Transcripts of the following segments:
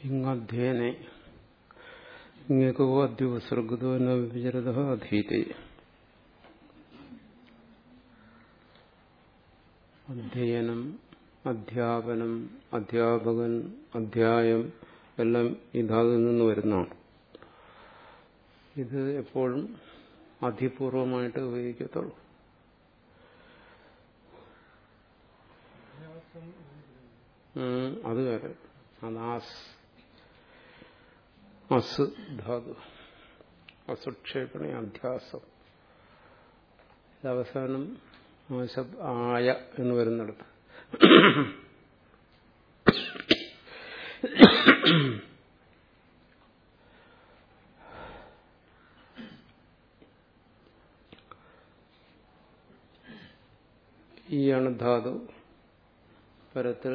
ഇങ്ങധ്യേനെ ഇങ്ങേക്കോ അദ്യുപസർഗതോ ന വിചരത അധീതെ അധ്യയനം അധ്യാപനം അധ്യാപകൻ അധ്യായം എല്ലാം ഈ ധാതുവിൽ നിന്ന് വരുന്നതാണ് ഇത് എപ്പോഴും അധിപൂർവമായിട്ട് ഉപയോഗിക്കത്തുള്ളൂ അത് വേറെ അത് ആസ് അസ് ധാതു അസുക്ഷേപണി അധ്യാസം ഇത് അവസാനം ആയ എന്ന് വരുന്നിടത്ത് ഈയാണ് ധാതു പരത്തിൽ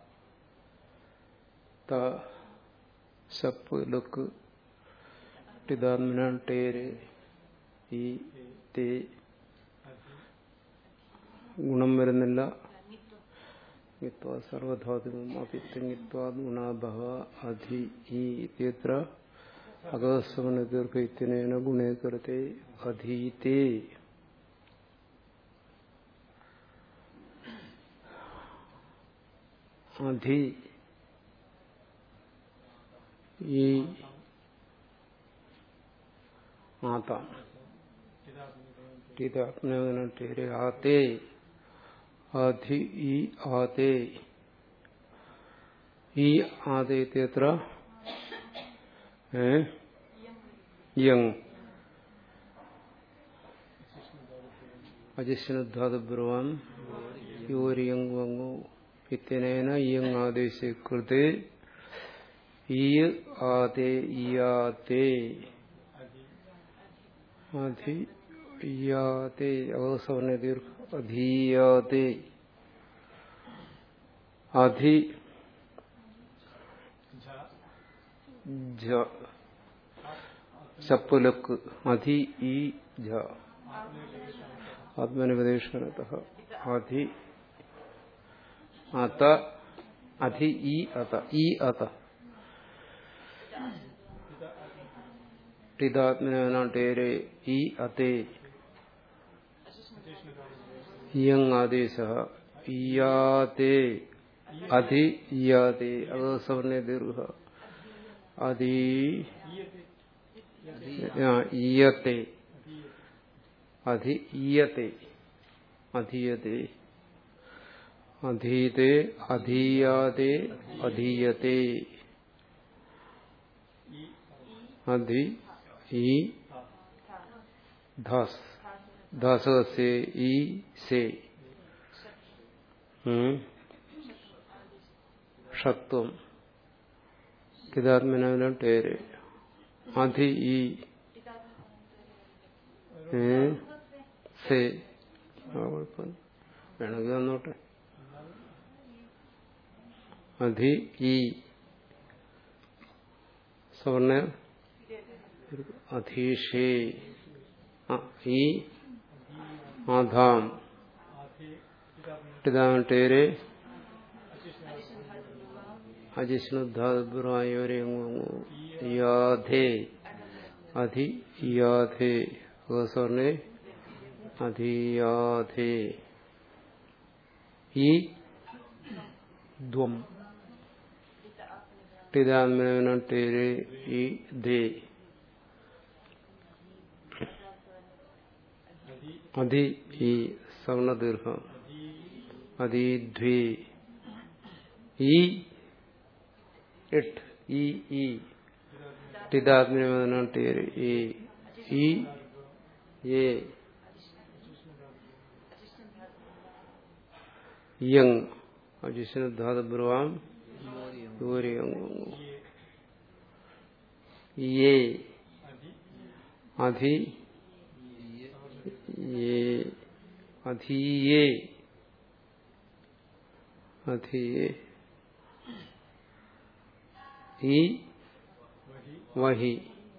ത സപ്പ് ലുക്ക് ടിതാത്മന ടേര് ഈ തേ ഗുണം വരുന്നില്ല സർവധാതുവും അപിത്തങ്ങിത്വാ ഗുണാഭവ അധി ഈ ഇത്യത്ര അകസ്വന ദീർഘിത്യനേന ഗുണേ കൃത്തെ അധീതേ അധി ഈ ആത്താം ടേരെ ആത്തേ അധി ഈ ആതേ ഈ ആദേത്യത്ര യങ് അജിഷ്ണുധാതു ബ്രുവാൻ യോരിയങ് വങ്ങു ഇത്യനേന ഇയങ് ആദേശ കൃതേ ഈ ആതേ ഇയാതേ അധി ഇയാതേ അവസവർണ ദീർഘ അധീയാതേ അധി ചപ്പുലക്ക് അധി ഈ ജ ആത്മനിപദേശനത അധി അത അധി ഈ അത ഈ അത ടിതാത്മനാട്ടേരെ ഈ അതേ ഇയങ് ആദേശ ഇയാതേ അധി ഇയാതേ അസവർണ ദീർഘ അധി ഈയത്തെ അധി ഈയത്തെ അധീയത്തെ അധീതെ അധീയാതെ അധീയത്തെ അധി ഈ ധാസ് ധാസേ ഈ സേ ഷത്വം കിതാത്മന ടേര് അധി ഈ സേ വേണമെങ്കിൽ വന്നോട്ടെ അധി ഈ സവർണ അധീഷേ ഈ ആധാം ടിതാട്ടേരെ അജിഷ്ണുധാതുറായോരെ യാധേ അധി യാധേ സ്വർണേ അധിയാധേ ഈ ദ്വം ടിതാത്മന ടേരെ ഈ ദേ അധി ഈ സവർണദീർഘം അധീധ്വേ ഈ എട്ട് ഈ ഈ ടിതാത്മന ടേര് ഈ ഈ ഏ യങ് അജിഷ്ണുധാതു ബ്രുവാം യേ അധി അധീയേ അധീയേ ഈ വഹി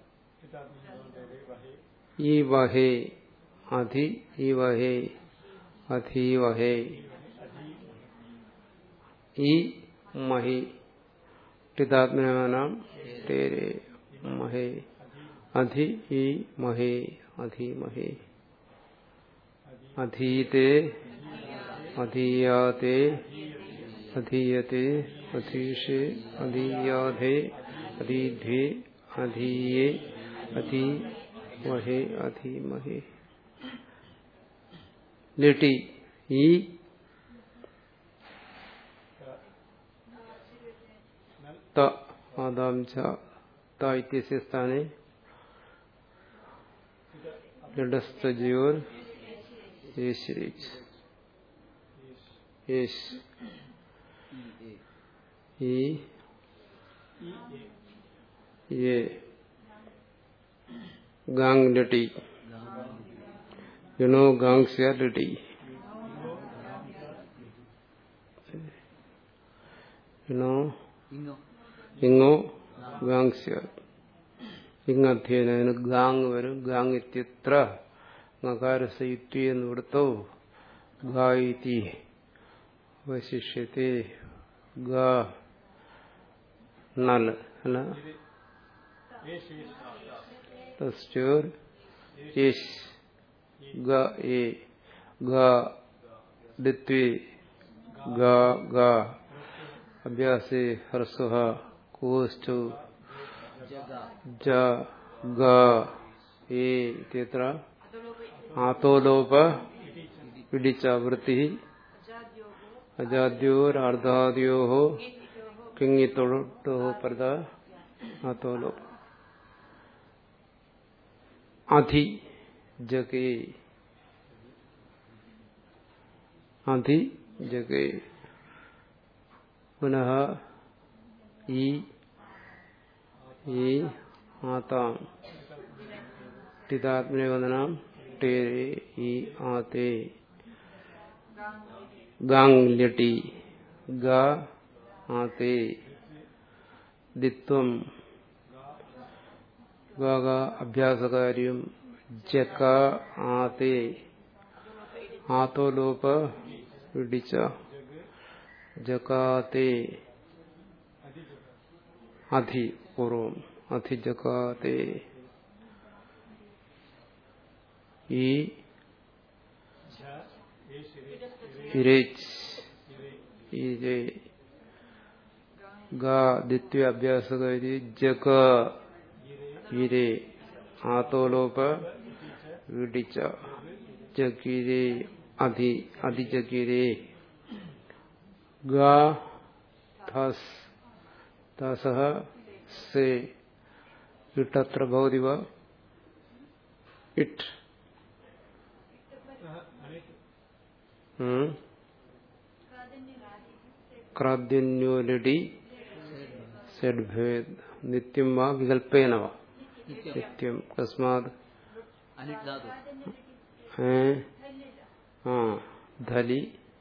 ഈ വഹേ അധി ഈ വഹേ അധീവഹേ ഈ മഹി ടിതാത്മനാം തേരെ മഹേ അധി ഈ മഹേ അധീമഹേ അധീതേ അധീയാതേ അധീയത്തെ അധീഷേ അധീയാധേ അധീധേ അധീയേ അധീമഹേ അധീമഹേ ലിട്ടി ഈ ത ആദാം ച ത ഇത്യസ്യ സ്ഥാനെ ലഡസ്തജയോർ യേശ് യേശ് ഈ ये गांग लटी यू नो गांग से लटी यू नो ഇങ്ങോ ഗാങ് സ്യാത് ഇങ് അധ്യയന ഗാങ് വരും ഗാങ് ഇത്യത്ര നകാരസയുക്തി എന്ന് കൊടുത്തോ ഗായിതി അവശിഷ്യത്തെ ഗ നൽ അല്ല തസ്റ്റോർ യേശ് ഗ എ ഗ ദിത്വേ ഗ ഗ അഭ്യാസേ ഹ്രസ്വ കോസ്റ്റു ജ ഗ എ ഇത്യത്ര ആതോലോപ പിടിച്ച വൃത്തി അജാദ്യോരാർദ്ധാദ്യോ കിങ്ങിത്തൊട്ടോ പരത ആതോലോപ അധി ജഗേ അധി ജഗേ പുനഃ ഈ ഈ ആതാം ടിതാത്മനിവദനം ടേരെ ഈ ആതേ ഗാങ് ലട്ടി ഗ ആതേ ദിത്വം ഗാഗ അഭ്യാസകാര്യം ജക ആതേ ആതോലോപ പിടിച്ച ജകാത്തെ അധി പൂർവം അധി ജകാത്തെ ഈ ഇരേച്ച് ഇരേ ഗ ദ്വിത്യ അഭ്യാസകാരി ജക ഇരേ ആതോലോപ വിടിച്ച ജഗിരേ അധി അധിജഗിരേ ഗ ധസ് ദസഃ സേ ഇട്ടത്ര ഭവതിവ ഇട്ട് ക്രാദ്യന്യോലടി സെഡ്ഭേദ് നിത്യം വാ വികൽപ്പേന വാ നിത്യം കസ്മാത് ആ ധലി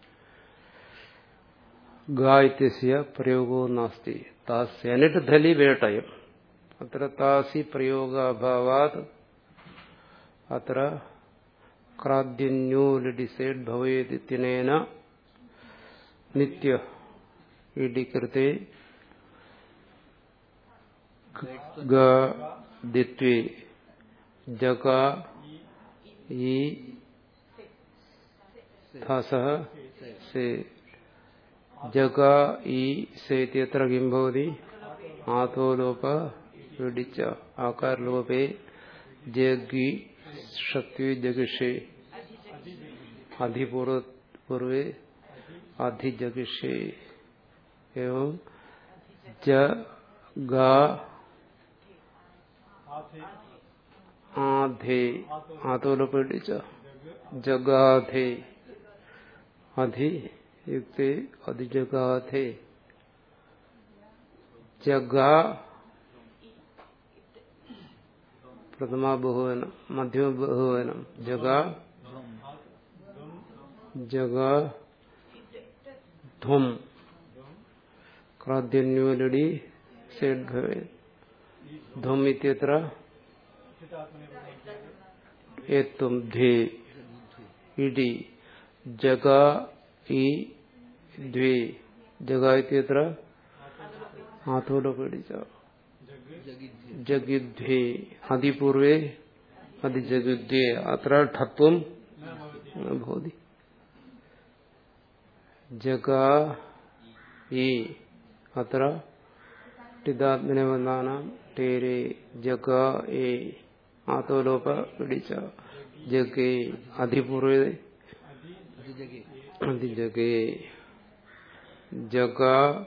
ഗായത്യസ്യ പ്രയോഗോ നാസ്തി താസ്യ എന്നിട്ട് ധലി വേട്ടയം അത്ര താസി പ്രയോഗാഭാവാത് അത്ര ക്രാദ്യന്യോ ഡിസൈഡ് ഭവേദിത്യനേന നിത്യ ഇടികൃത്തെ ഗിത്വേ ജക ഈ ധസഃ സേ ജഗ ഈ സേത്യത്ര കിം ഭവതി ആതോലോപ പിടിച്ച ആകാരലോപേ ജഗി ശക്തി ജഗിഷേ അധിപൂർവേ അധിജഗിഷേ एवं ज गा ആധേ ആതോല പേടിച്ച ജഗാധേ അധി യുക്തി അധിജഗാധേ ജഗാ പ്രഥമ ബഹുവനം മധ്യമ ബഹുവനം ജഗാ ജഗാ ധ്വം ക്രാദ്യന്യോലടി സേഡ് ഭവേ ധ്വം ഇത്യത്ര ഏത്വം ധ്വേ ഇടി ജഗ ഈ ദ്വേ ജഗ ഇത്യത്ര ആത്തോടെ പേടിച്ച जगिद्धि ജഗുദ്ധ്വേ അതിപൂർവേ അതിജഗുദ്ധ്വേ അത്ര ഠത്വം न भवति जगा ई अत्र टिदात्मनेवन्दानां टेरे जग ए आतोलोप पिडिच जगे अधिपूर्वे अधिजगे अधिजगे जग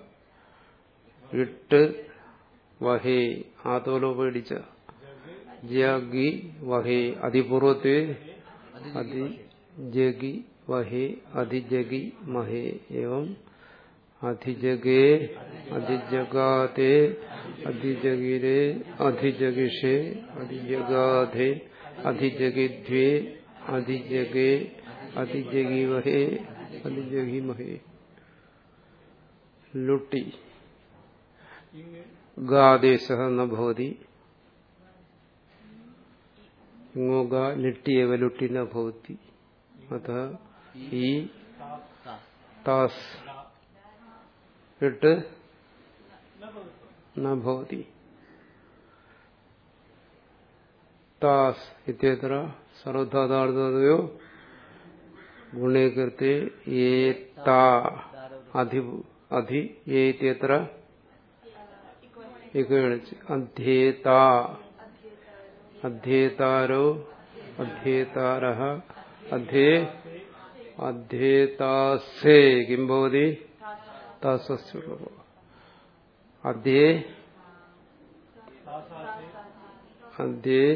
ഇട്ട് വഹേ ആത്തോലോപ പിടിച്ച ജഗി വഹേ അതിപൂർവത്തെ അതി ജഗി വഹേ അധിജഗി മഹേ എവം അധിജഗേ അധിജഗാതേ അധിജഗിരേ അധിജഗിഷേ അധിജഗാധേ അധിജഗിധ്വേ അധിജഗേ അധിജഗി വഹേ അധിജഗി മഹേ ലുട്ടി ഗാദേശ നഭവതി ഇങ്ങോ ഗ ലിട്ടിയേവ ലുട്ടി ന ഭവതി അത ഈ താസ് ഇട്ട് ന ഭവതി താസ് ഇത്യത്ര സർവധാതാർത്ഥയോ ഗുണേ കൃത്തെ ഏ താ അധി അധി ഏ ഇത്യത്ര ഇകണിച്ച് അധ്യേത അധ്യേതാരോ അധ്യേതാര അധ്യേ അധ്യേതാസേ കിം ഭവതി താസസ്യ അധ്യേ അധ്യേ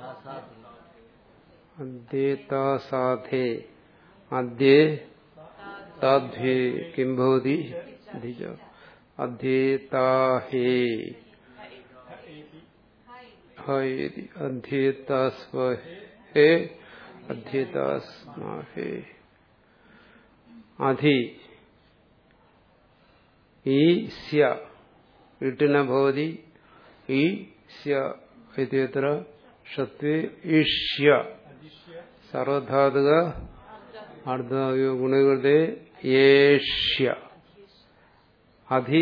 അധ്യേതാസാധേ അധ്യേ താധ്വേ കിം ഭവതി ധിജ അധ്യേതാഹേ ഹേതി അധ്യേതാസ്വഹേ അധ്യേതാസ്മാഹേ അധി ഈ സ്യ ഇട്ടിന ഭവതി ഈ സ്യ ഇത്യത്ര ഷത്വേ ഈഷ്യ സർവധാതുക അർദ്ധായോ ഗുണകളുടെ ഏഷ്യ അധി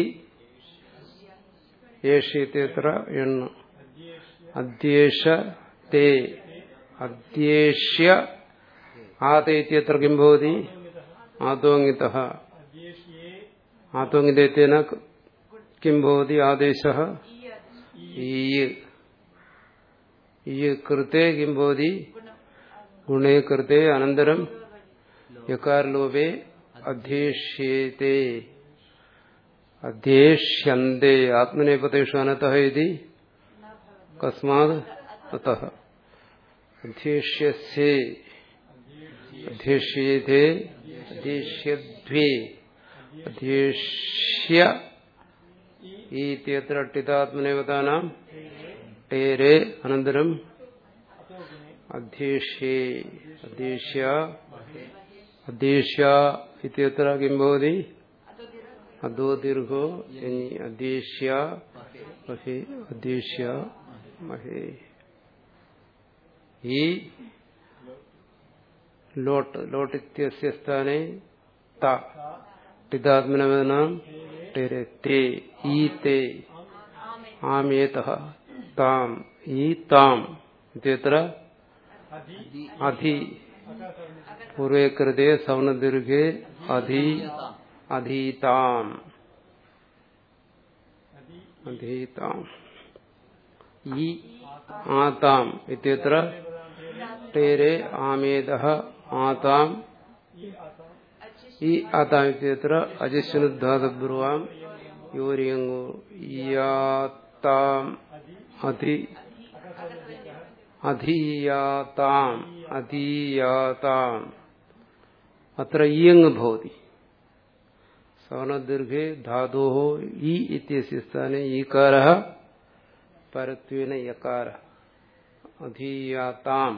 ഏഷ്യത്യത്ര എണ്ണ അധ്യേഷ തേ അധ്യേഷ്യ ആതേത്യത്ര കിം ഭവതി ആതോങ്ങിത ആതോങ്ങിതേന കിം ഭവതി ആദേശ ഈ കൃത്തെ കിം ഭവതി ഗുണേ കൃത്തെ അനന്തരം യകാരലോപേ അധ്യേഷ്യത്തെ അധ്യേഷ്യന്തേ ആത്മനേപതേഷു അനതഃ ഇതി കസ്മാത് അതഃ അധ്യേഷ്യസ്യേ അധ്യേഷ്യത്തെ അധ്യേഷ്യദ്വേ അധ്യേഷ്യ ഈത്യത്ര അട്ടിതാത്മനേവതാനാം ടേരെ അനന്തരം അധ്യേഷ്യേ അധ്യേഷ്യ അധ്യേഷ്യ ഇത്യത്ര കിം ഭവതി അധോ ദീർഘോ ഇനി അധ്യേഷ്യ മഹേ അധ്യേഷ്യ മഹേ ഈ ലോട്ട് ലോട്ട് ഇത്യസ്യ സ്ഥാനെ ത ടിതാത്മനവനാം ടേരെ തേ ഈ തേ ആമേത താം ഈ താം ഇത്യത്ര അധി പൂർവേ കൃതേ സവർണദീർഘേ അധി അധീതാം അധീതാം ഈ ആതാം ഇത്യത്ര ടേരെ ആമേദ ആതാം ഈ ആതാം ഇത്യത്ര അജസ്വനുദ്ധാതബ്രുവാം യോരിയങ്ങോ യാത്താം അധി അധീയാതാം അധീയാതാം അത്ര ഇയങ് ഭവതി സവർണദീർഘേ ധാതോ ഈ ഇത്യസ്യ സ്ഥാനെ ഈകാര പരത്വേന യകാര അധീയാതാം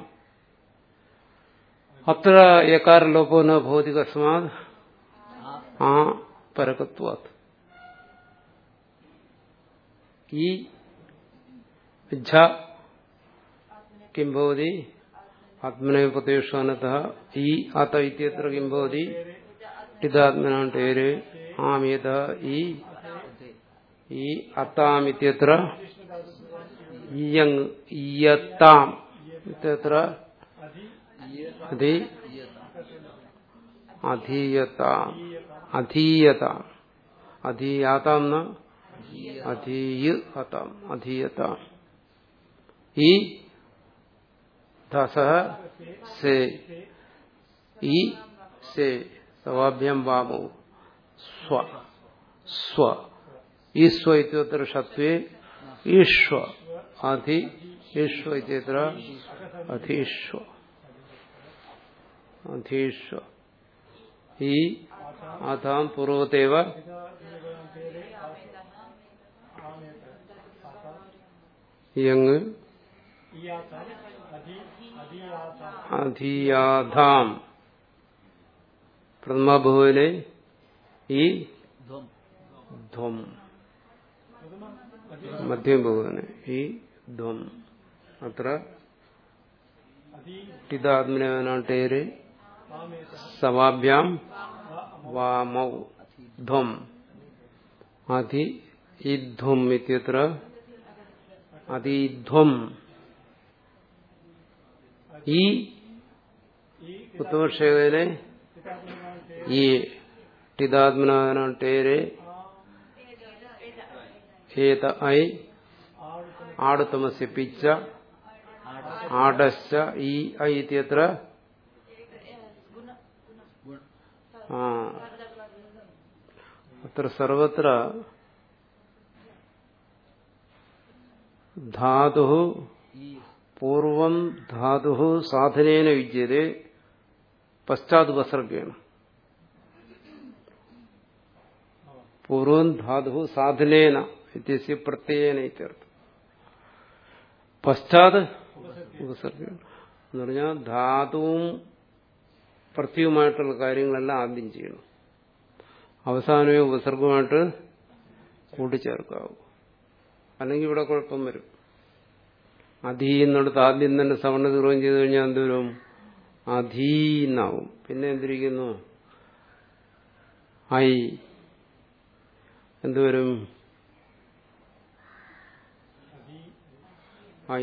അത്ര യകാരലോപോ ന ഭവതി കസ്മാത് ആ പരകത്വാത് ഈ ഝ കിം ഭവതി ആത്മനേപതേഷു അനത ഈ അത ഇത്യത്ര കിം ഭവതി ടിതാത്മനാം ടേര് ആമേത ഈ ഈ അത്താം ഇത്യത്ര ഇയങ് ഇയത്താം ഇത്യത്ര അതി അധീയതാം അധീയതാം അധീയാതാം ന അധീയ അതാം അധീയതാം ഈ ദസ സേ ഈ സേ സവാഭ്യം വാമോ സ്വ സ്വ ഈസ്വ ഇത്യത്ര ഷത്വേ ഈശ്വ അധി ഈശ്വ ഇത്യത്ര അധീശ്വ അധീശ്വ ഈ അഥാം പൂർവത്തേവ യങ് അധീയാധാം പ്രഥമഭുവനെ ഈ ധ്വം ധ്വം മധ്യം ബഹുവനെ ഈ ധ്വം അത്ര ടിതാത്മനാട്ടേര് സവാഭ്യാം വാമൗ ധ്വം അധി ഇധ്വം ഇത്യത്ര അതിധ്വം ഈ ഉത്തമക്ഷേകനെ ഈ ടിതാത്മനാട്ടേര് ഏത ഐ ആടുത്തമസ്യ പിച്ച ആടശ്ച ഈ ഐ ഇത്യത്ര ആ അത്ര സർവത്ര ധാതു ഈ പൂർവം ധാതു സാധനേന വിദ്യത്തെ പശ്ചാത് ഉപസർഗേണ പൂർവം ധാതു സാധനേന ഇത്യസ്യ പ്രത്യയേന ഇത്യർത്ഥം പശ്ചാത് ഉപസർഗേണ എന്ന് പറഞ്ഞാൽ ധാതുവും പ്രത്യവുമായിട്ടുള്ള കാര്യങ്ങളെല്ലാം ആദ്യം ചെയ്യണം അവസാനമേ ഉപസർഗമായിട്ട് കൂട്ടിച്ചേർക്കാവൂ അല്ലെങ്കിൽ ഇവിടെ കുഴപ്പം വരും അധീ എന്നിടത്ത് ആദ്യം തന്നെ സവർണ ദൂരം ചെയ്തു കഴിഞ്ഞാൽ എന്തോരും അധീന്നാവും പിന്നെ എന്തിരിക്കുന്നു ഐ എന്തുവരും ഐ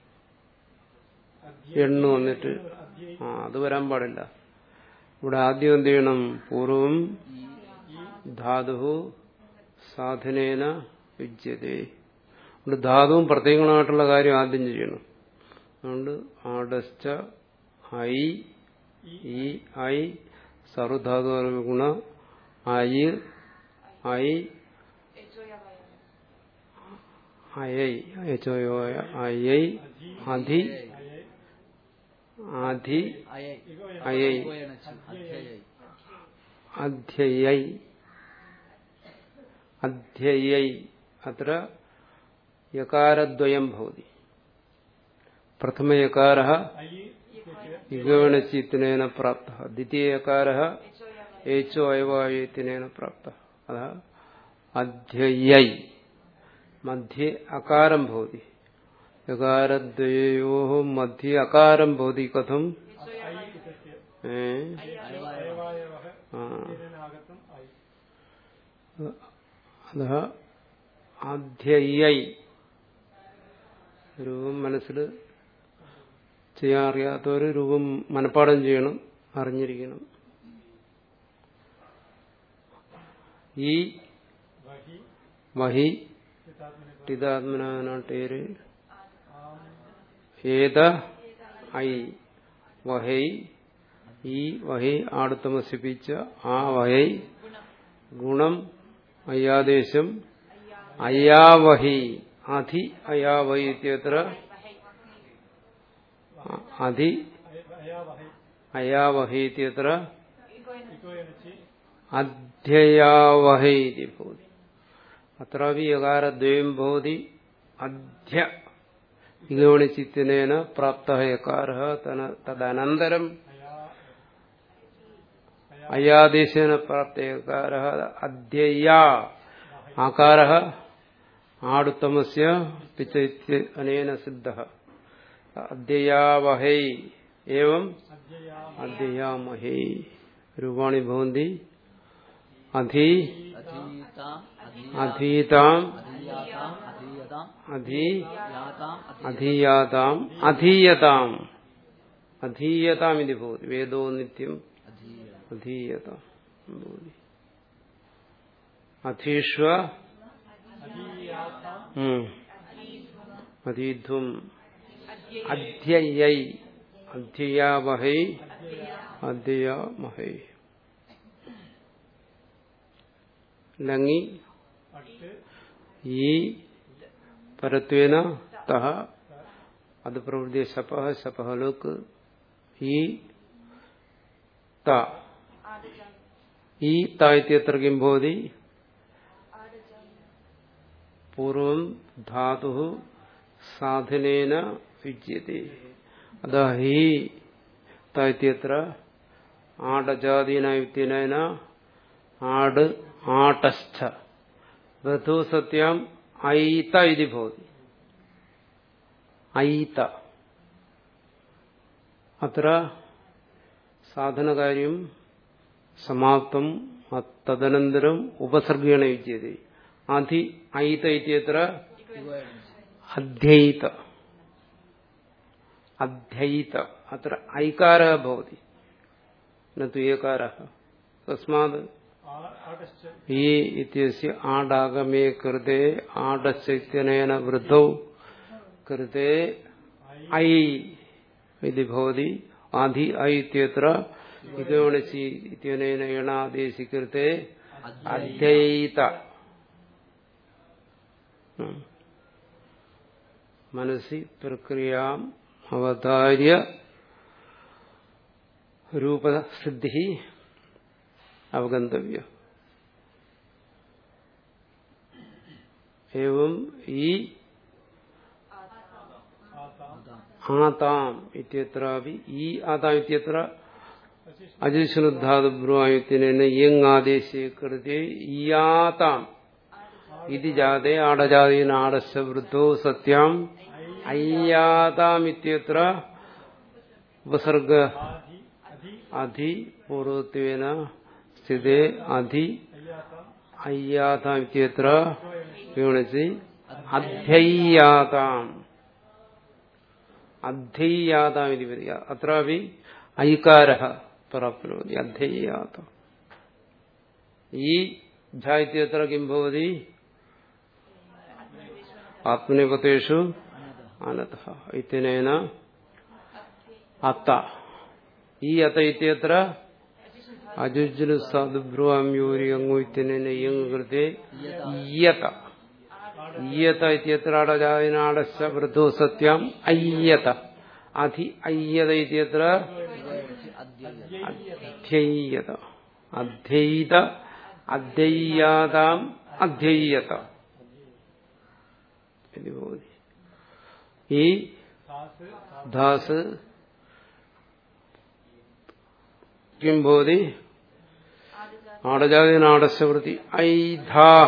എണ്ണു വന്നിട്ട് ആ അത് വരാൻ പാടില്ല ഇവിടെ ആദ്യം എന്ത് ചെയ്യണം പൂർവം ധാതു സാധനേന യുജ്യതേ അതുകൊണ്ട് ധാതുവും പ്രത്യേകമായിട്ടുള്ള കാര്യം ആദ്യം ചെയ്യണം അതുകൊണ്ട് ആടശ്ച ഐ ഈ ഐ സർവധാതു ഗുണ ഐ ഐ അയൈ അയച്ചോയോയ അയൈ അധി അധി അയൈ അയൈ ഇഗോയണച്ചു അധ്യയൈ അധ്യയൈ അധ്യയൈ അത്ര യകാരദ്വയം ഭവതി പ്രഥമയകാര ഇഗവണച്ചിത്തിനേന പ്രാപ്ത ദ്വിതീയകാര ഏച്ചോ അയവായത്തിനേന പ്രാപ്ത അത അധ്യയൈ മധ്യേ അകാരം ഭവതി യകാരദ്വയോ മധ്യേ അകാരം ഭവതി കഥം ഏ ആ അത അധ്യയൈ രൂപം മനസ്സിൽ ചെയ്യാൻ അറിയാത്തവർ രൂപം മനഃപ്പാടം ചെയ്യണം അറിഞ്ഞിരിക്കണം ഈ വഹി ടിതാത്മനാട്ടേര് ഏത ഐ വഹൈ ഈ വഹൈ ആടുത്തമസിപ്പിച്ച ആ വഹൈ ഗുണം അയ്യാദേശം അയാവഹി അധി അയാവഹി ഇത്യത്ര അധി അയാവഹി ഇത്യത്ര അധ്യയാവഹൈ ഇതി ഭവതി അत्रापि यकारद्वयं भवति अध्य इगोणिचित्तेन प्राप्तः यकारः तन- तदनन्तरम् अयादेशेन प्राप्तयकारः अध्यया आकारः आडुत्तमस्य पिच इत्य- अनेन सिद्धः अध्ययावहै एवम् अध्ययामहे रूपाणि भवन्ति അധി അധീതാം അധീതാം അധീയാതാം അധീയതാം അധി യാതാം അധീയാതാം അധീയതാം അധീയതാം ഇത് ഭവതി വേദോ നിത്യം അധീയ അധീയതാം ഭവതി അധീഷ്വ ഉം. അധീധ്വം അധ്യയൈ അധ്യയാവഹൈ അധ്യയാമഹൈ ലങ്ങി ഈ പരത്വേന തഹ അത് പ്രവൃത്തി ശപഹ ശപഹ ലോക്ക് ഈ ത ഈ താഴ്ത്യത്ര കിം ഭവതി പൂർവം ധാതു സാധനേന വിജ്യത്തെ അത ഹി താഴ്ത്യത്ര ആടജാതീന ആട് ആടസ്ഥ വധു സത്യം ഐത ഇതി ഭവതി ഐത അത്ര സാധനകാര്യം സമാപ്തം തദനന്തരം ഉപസർഗേണ യുജ്യത്തെ അധി ഐത ഇത്യത്ര അധ്യയിത അധ്യയിത അത്ര ഐകാര ഭവതി നു ഏകാര തസ്മാത് ഈ ഇത്യസ്യ ആടാഗമേ കൃതേ ആടശ്ചൈത്യനേന വൃദ്ധൗ കൃതേ ഐ ഇതി ഭവതി ആധി ഐ ഇത്യത്ര ഇതോണസി ഇത്യനേന എണാദേശി കൃതേ അധ്യയിത ഉം. മനസ്സി പ്രക്രിയാം അവതാര്യ രൂപസിദ്ധി അവഗന്തവ്യ एवं ഈ ആതാം ഇത്യത്രാപി ഈ ആതാം ഇത്യത്ര അജിശ്രുദ്ധാതുബ്രുവായുത്തിനെ യങ് ആദേശേ കൃതി ഇയാതാം ഇത് ജാതേ ആടജാതീന ആടശ വൃദ്ധോ സത്യം അയ്യാതാം ഇത്യത്ര ഉപസർഗ അധി പൂർവത്വേന സ്ഥിതേ അധി അയ്യാതാം ഇത്യത്ര യൂണിസി അധ്യയ്യാതാം അധ്യയ്യാതാം ഇതി വരിക അत्रापि ഐകാരः പ്രാപ്നോതി അധ്യയ്യാതാം ഈ ഝ ഇത്യത്ര കിം ഭവതി ആത്മനിപതേഷു അനത ഇത്യനേന അത്ത ഈ അത്ത ഇത്യത്ര അജുജ്ജുനു സാധുബ്രുവാം യൂരി അങ്ങു ഇത്യനേന യങ് കൃതേ ഇയത ഇയത ഇത്യത്ര അടജാതിനാടശ വൃദ്ധോ സത്യം അയ്യത അധി അയ്യത ഇത്യത്ര അധ്യയ്യത അധ്യയിത അധ്യയ്യാതാം അധ്യയ്യത ഇത് ഭവതി ഈ ധാസ് കിം ഭവതി ആടജാതിനാടശവൃത്തി ഐധാഹ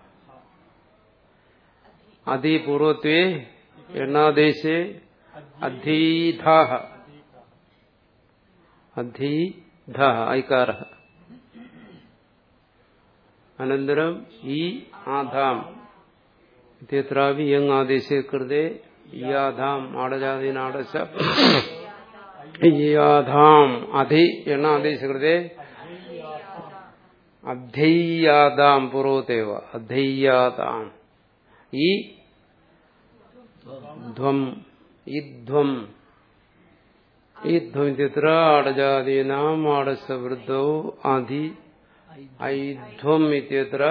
അതിപൂർവത്വേ എണ്ണാദേശേ അധീധാഹ അധീധ ഐകാര അനന്തരം ഈ ആധാം ഇത്യത്രാവി യങ് ആദേശേ കൃതേ യാധാം ആടജാതിനാടശ യാധാം അധി എണ്ണ ആദേശകൃതേ അധൈയാതാം പൂർവത്തേവ അധൈയാതാം ഈ ധ്വം ഇധ്വം ഈ ധ്വം ചിത്ര ആടജാതീനാം ആടസവൃദ്ധൗ ആധി ഐധ്വം ഇത്യത്ര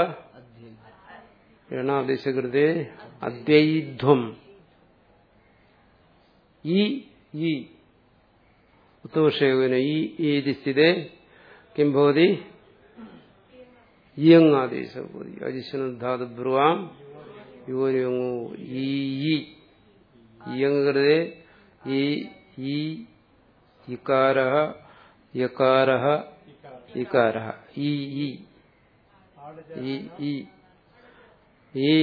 എണാദേശകൃതേ അദ്വൈധ്വം ഈ ഈ ഉത്തമക്ഷേപന ഈ ഏതി സ്ഥിതേ കിം ഭവതി ഇയങ് ആദേശം ഭവതി അജിഷ്ണുധാതു ബ്രുവാം യോനിയങ്ങു ഈ ഈ ഇയങ് കൃതേ ഈ ഈ ഇകാര യകാര ഇകാര ഈ ഈ ഈ ഈ ഈ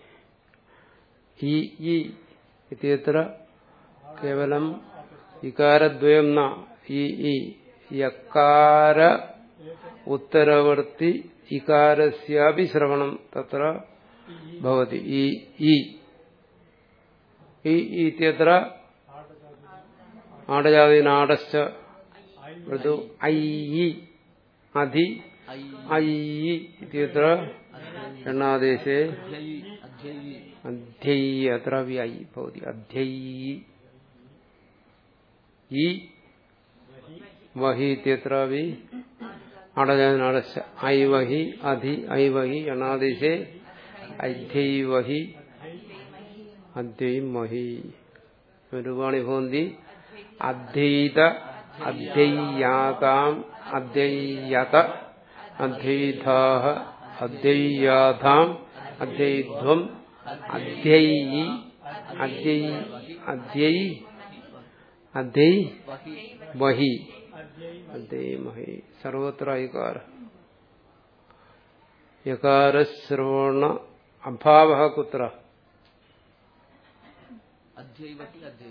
ഈ ഈ ഇത്യത്ര കേവലം ഇകാരദ്വയം ന ഈ ഈ യക്കാര ഉത്തരവർത്തി ഇകാരസ്യാപി ശ്രവണം തത്ര ഭവതി ഈ ഈ ഈ ഇത്യത്ര ആടജാതിനാടശ്ച മൃദു ഐ അധി ഐ ഐ ഇത്യത്ര എണ്ണാദേശേ അധ്യയി അധ്യയി അധ്യൈ അത്ര വി ഐ ഭവതി അധ്യൈ ഈ വഹി ഇത്യത്ര വി അടജാതിനാടശ്ച ഐ വഹി അധി ഐ വഹി എണ്ണാദേശേ അധ്യൈ വഹി അദ്വൈ മഹി രൂപാണി ഭവന്തി അദ്വൈത അദ്വൈയാതാം അദ്വൈയത അദ്വൈതാഹ അദ്വൈയാതാം അദ്വൈധ്വം അദ്വൈ അദ്വൈ അദ്വൈ അദ്വൈ വഹി വഹി അദ്വൈ മഹി സർവത്ര ഇകാര യകാരശ്രവണ അഭാവ കുത്ര അധ്യയി വഹി അധ്യയി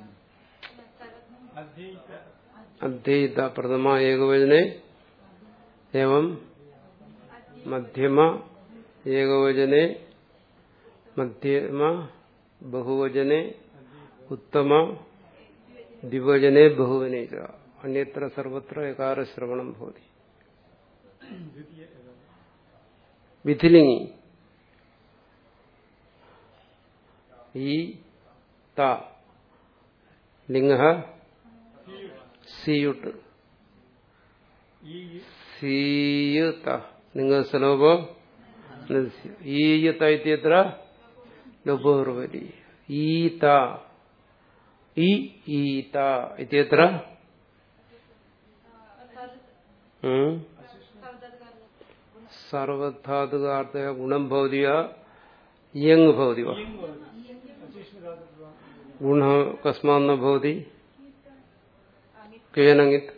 അദ്വൈത പ്രഥമ ഏകവചനെ एवं मध्यम एकवचने मध्यम बहुवचने उत्तम द्विवचने बहुवने च अन्यत्र सर्वत्र एकारश्रवणं भवति विधिलिङ्गि ई ता लिङ्गः सियुट् സീയുത നിങ്ങൾ ശ്ലോപോ ഈയുത ഇത്യത്ര ലോപോർവരി ഈത ഈ ഈത ഇത്യത്ര സർവധാതുകാർത്ഥ ഗുണം ഭവതിയ യങ് ഭവതി വാ ഗുണ കസ്മാന്ന ഭവതി കേനങ്ങിത്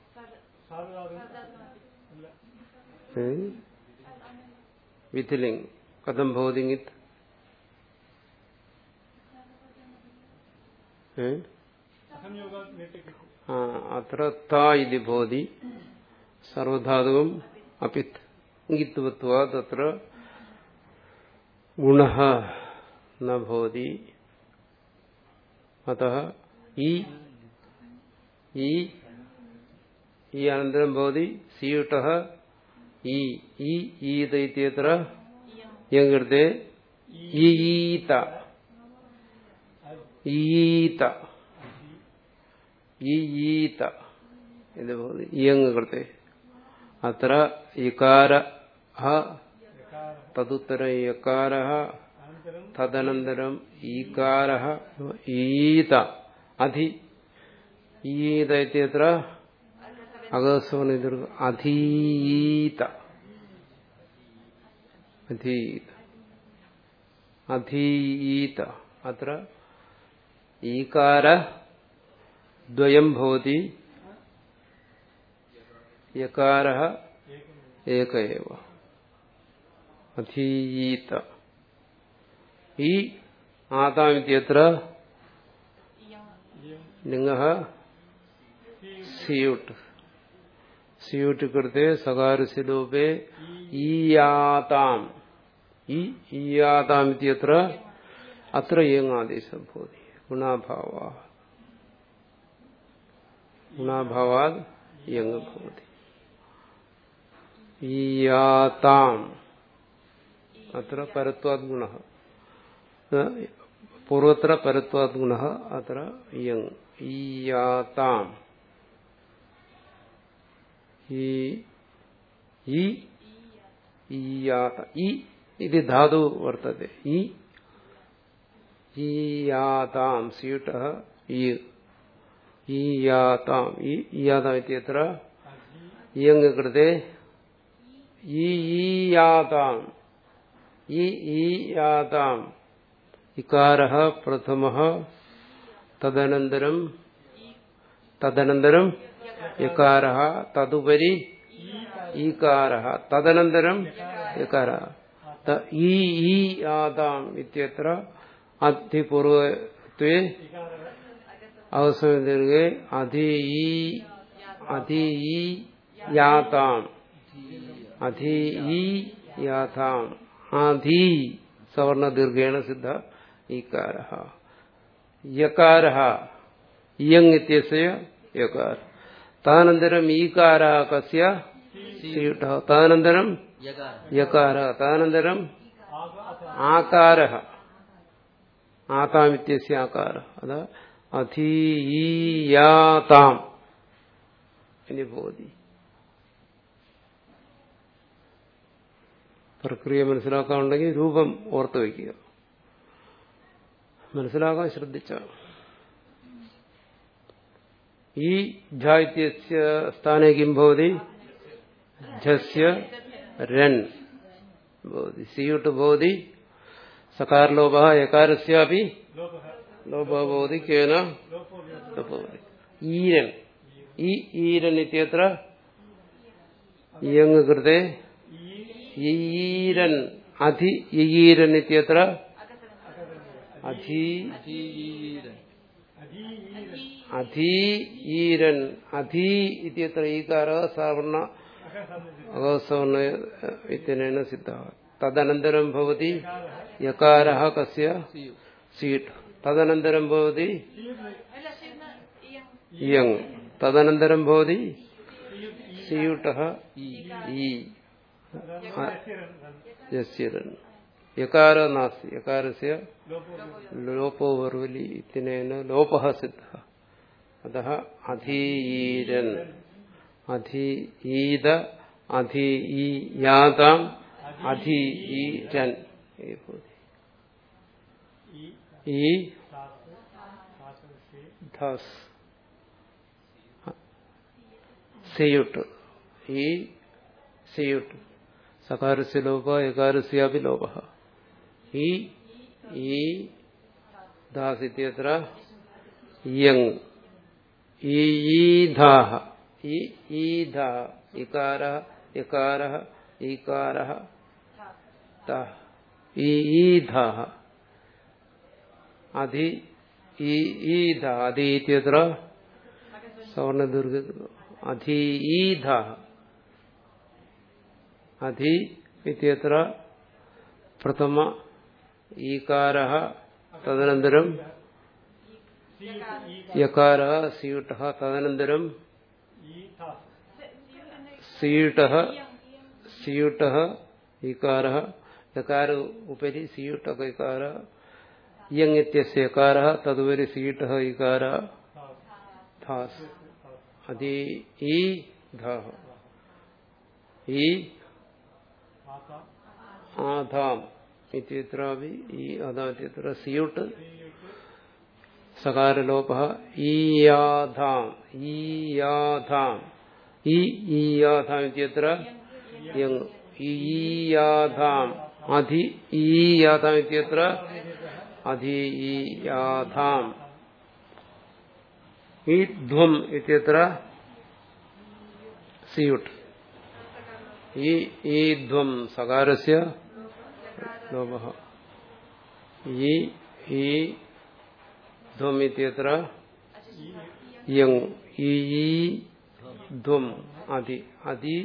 വിധിലിംഗ് കഥം ഭവതിങ്ങിത് അത്ര താ ഇതി ഭവതി സർവധാതുവും അപിത് ഇങ്ങിത്വത്വ തത്ര ഗുണ ന ഭവതി അത ഈ ഈ ഈ അനന്തരം ഭവതി സിയുട്ട ഈ ഈ ഈത ഇത്യത്ര യങ്കൃത്തെ ഈത ഈത ഈത ഇത് ഭവതി ഇയങ് കൃത്തെ അത്ര ഇകാര തദുത്തര യകാര തദനന്തരം ഈകാര ഈത അധി ഈത ഇത്യത്ര അഗസ്വനിർ അധീത അധീത അധീത അത്ര ഈകാര ദ്വയം ഭവതി യകാര ഏക ഏവ അധീത ഈ ആതാമിത്യത്ര ലിംഗ സിയുട്ട് സിയുട്ട് കൃത്തെ സകാരസിലോപേ ഈയാതാം ഈ ഈയാതാം ഇത്യത്ര അത്ര ഏങ്ങാദേശം ഭവതി ഗുണാഭാവ ഗുണാഭാവാത് യങ് ഭവതി ഈയാതാം അത്ര പരത്വാത് ഗുണ പൂർവത്ര പരത്വാത് ഗുണ അത്ര യങ് ഈയാതാം ഈ ഈ ഈയാത ഈ ഇത് ധാതു വർത്തത്തെ ഈ ഈയാതാം സ്യൂട്ട ഈ ഈയാതാം ഈ ഈയാതാം ഇത്യത്ര ഇയങ് കൃത്തെ ഈ ഈയാതാം ഈ ഈയാതാം ഇകാര പ്രഥമ തദനന്തരം തദനന്തരം യകാര തതുപരി ഈകാര തദനന്തരം യകാര ഈ ഈ ആദാം ഇത്യത്ര അധിപൂർവത്വേ അവസരം അധി ഈ അധി ഈ യാതാം അധീയാഥാം ആധീ സവർണ ദീർഘേണ സിദ്ധ ഈകാര യകാര ഇയങ് ഇത്യസ്യ യകാര തദനന്തരം ഈകാര കസ്യ സീട്ട തദനന്തരം യകാര യകാര തദനന്തരം ആകാര ആതാമിത്യസ്യ ആകാര അത് അധീയാതാം ഇനി ബോധി പ്രക്രിയ മനസ്സിലാക്കാനുണ്ടെങ്കിൽ രൂപം ഓർത്തു വയ്ക്കുക മനസ്സിലാക്കാൻ ശ്രദ്ധിച്ച ഈ ഝാത്യസ്യ സ്ഥാനെ കിം ഭവതി ഝസ്യ രൻ ഭവതി സിയുട്ട് ഭവതി സകാരലോപ യകാരസ്യാപി ലോപ ഭവതി കേന ഭവതി ഈരൻ ഈ ഈരൻ ഇത്യത്ര ഇയങ് കൃതേ ഈരൻ അധി ഈരൻ ഇത്യത്ര അധി അധീരൻ അധീ ഈരൻ അധീ ഇത്യത്ര ഈകാര സാവർണ അഗസവർണ ഇത്യനേന സിദ്ധ തദനന്തരം ഭവതി യകാര കസ്യ സിയു സീട്ട് തദനന്തരം ഭവതി ഇയങ് തദനന്തരം ഭവതി സിയുട്ട ഈ ഈ യസ്യരൻ യകാര നാസ്തി യകാരസ്യ ലോപോ വർവലി ഇത്തിനേന ലോപ സിദ്ധ അത അധീരൻ അധീത അധീയാതാം അധീരൻ ഈ ധസ് സെയുട്ട് ഈ സെയുട്ട് സകാരസ്യ ലോപ യകാരസ്യാപി ലോപ ഈ ഈ ദാസിത്യത്ര യങ് ഈ ഈധാഹ ഈ ഈധ ഇകാര യകാര ഈകാര ത ഈ ഈധാഹ അധി ഈ ഈധ അധീത്യത്ര സവർണദീർഘ അധീധ അധി ഇത്യത്ര പ്രഥമ ഈകാര തദനന്തരം യകാര സീട്ട തദനന്തരം സീട്ട സീട്ട ഈകാര യകാര ഉപരി സീട്ട ഇകാര യങ് ഇത്യസ്യ യകാര തദുപരി സീട്ട ഈകാര ധാസ് അതി ഈ ധ ഈ ആധാം ഇത്യത്രാപി ഈ അതാത്യത്ര സിയുട്ട് സകാരലോപ ഈയാധാം ഈയാധാം ഈ ഈയാധാം ഇത്യത്ര യങ് ഈയാധാം അധി ഈയാധാം ഇത്യത്ര അധി ഈയാധാം ഈ ധ്വം ഇത്യത്ര സിയുട്ട് ഈ ഈ ധ്വം സകാരസ്യ ലോപ ഈ ഈ ധ്വം ഇത്യത്ര യങ് ഈ ഈ ധ്വം അധി അധി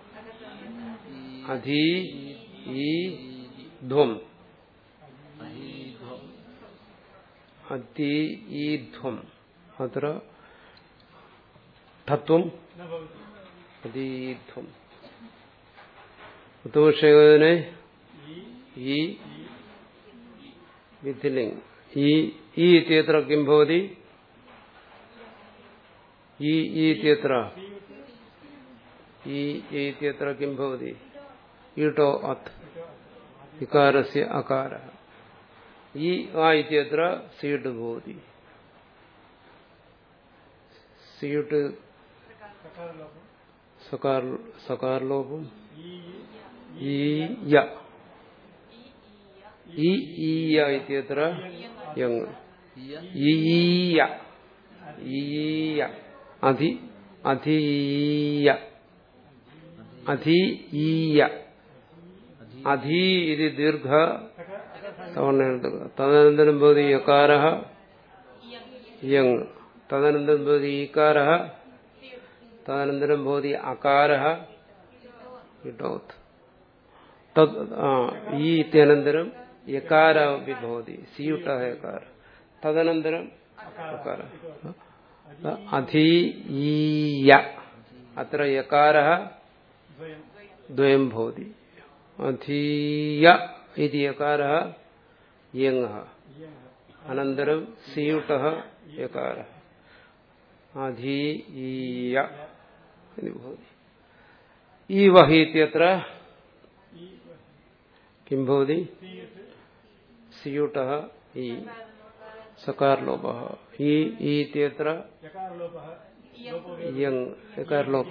അധി ഈ ധ്വം അധീധ്വം അധി ഈ ധ്വം അത്ര ഠത്വം അധീധ്വം ഉത്തമക്ഷേകനെ ഈ വിധിലിംഗ് ഈ ഈ ഇത്യത്ര കിം ഭവതി ഈ ഈ ഇത്യത്ര ഈ ഈ ഇത്യത്ര കിം ഭവതി ഈട്ടോ അത്ത് വികാരസ്യ അകാര ഈ ആ ഇത്യത്ര സീട്ട് ഭവതി സീട്ട് സകാർ സകാരലോപം ഈ യ ഈ ഈയ ഇത്യത്ര യങ് ഇയ ഈയ ഈയ അധി അധീയ അധീയ അധീ ഇത് ദീർഘ സവർണ്ണ തദനന്തരം ഭവതി യകാര യങ് തദനന്തരം ഭവതി ഈകാര തദനന്തരം ഭവതി അകാര ഇടോത് തദ് ആ, ഈ ഇത്യനന്തരം യകാരമപി ഭവതി സിയുട്ട യകാര തദനന്തരം യകാര അധീയ അത്ര യകാര ദ്വയം ഭവതി അധീയ ഇതി യകാര യങ അനന്തരം സിയുട്ട യകാര അധീയ ഇതി ഭവതി ഈ വഹി ഇത്യത്ര കിം ഭവതി സിയുട്ട ഈ സകാരലോപ ഈ ഈ ഇത്യത്ര यकारलोपः യങ് യകാരലോപ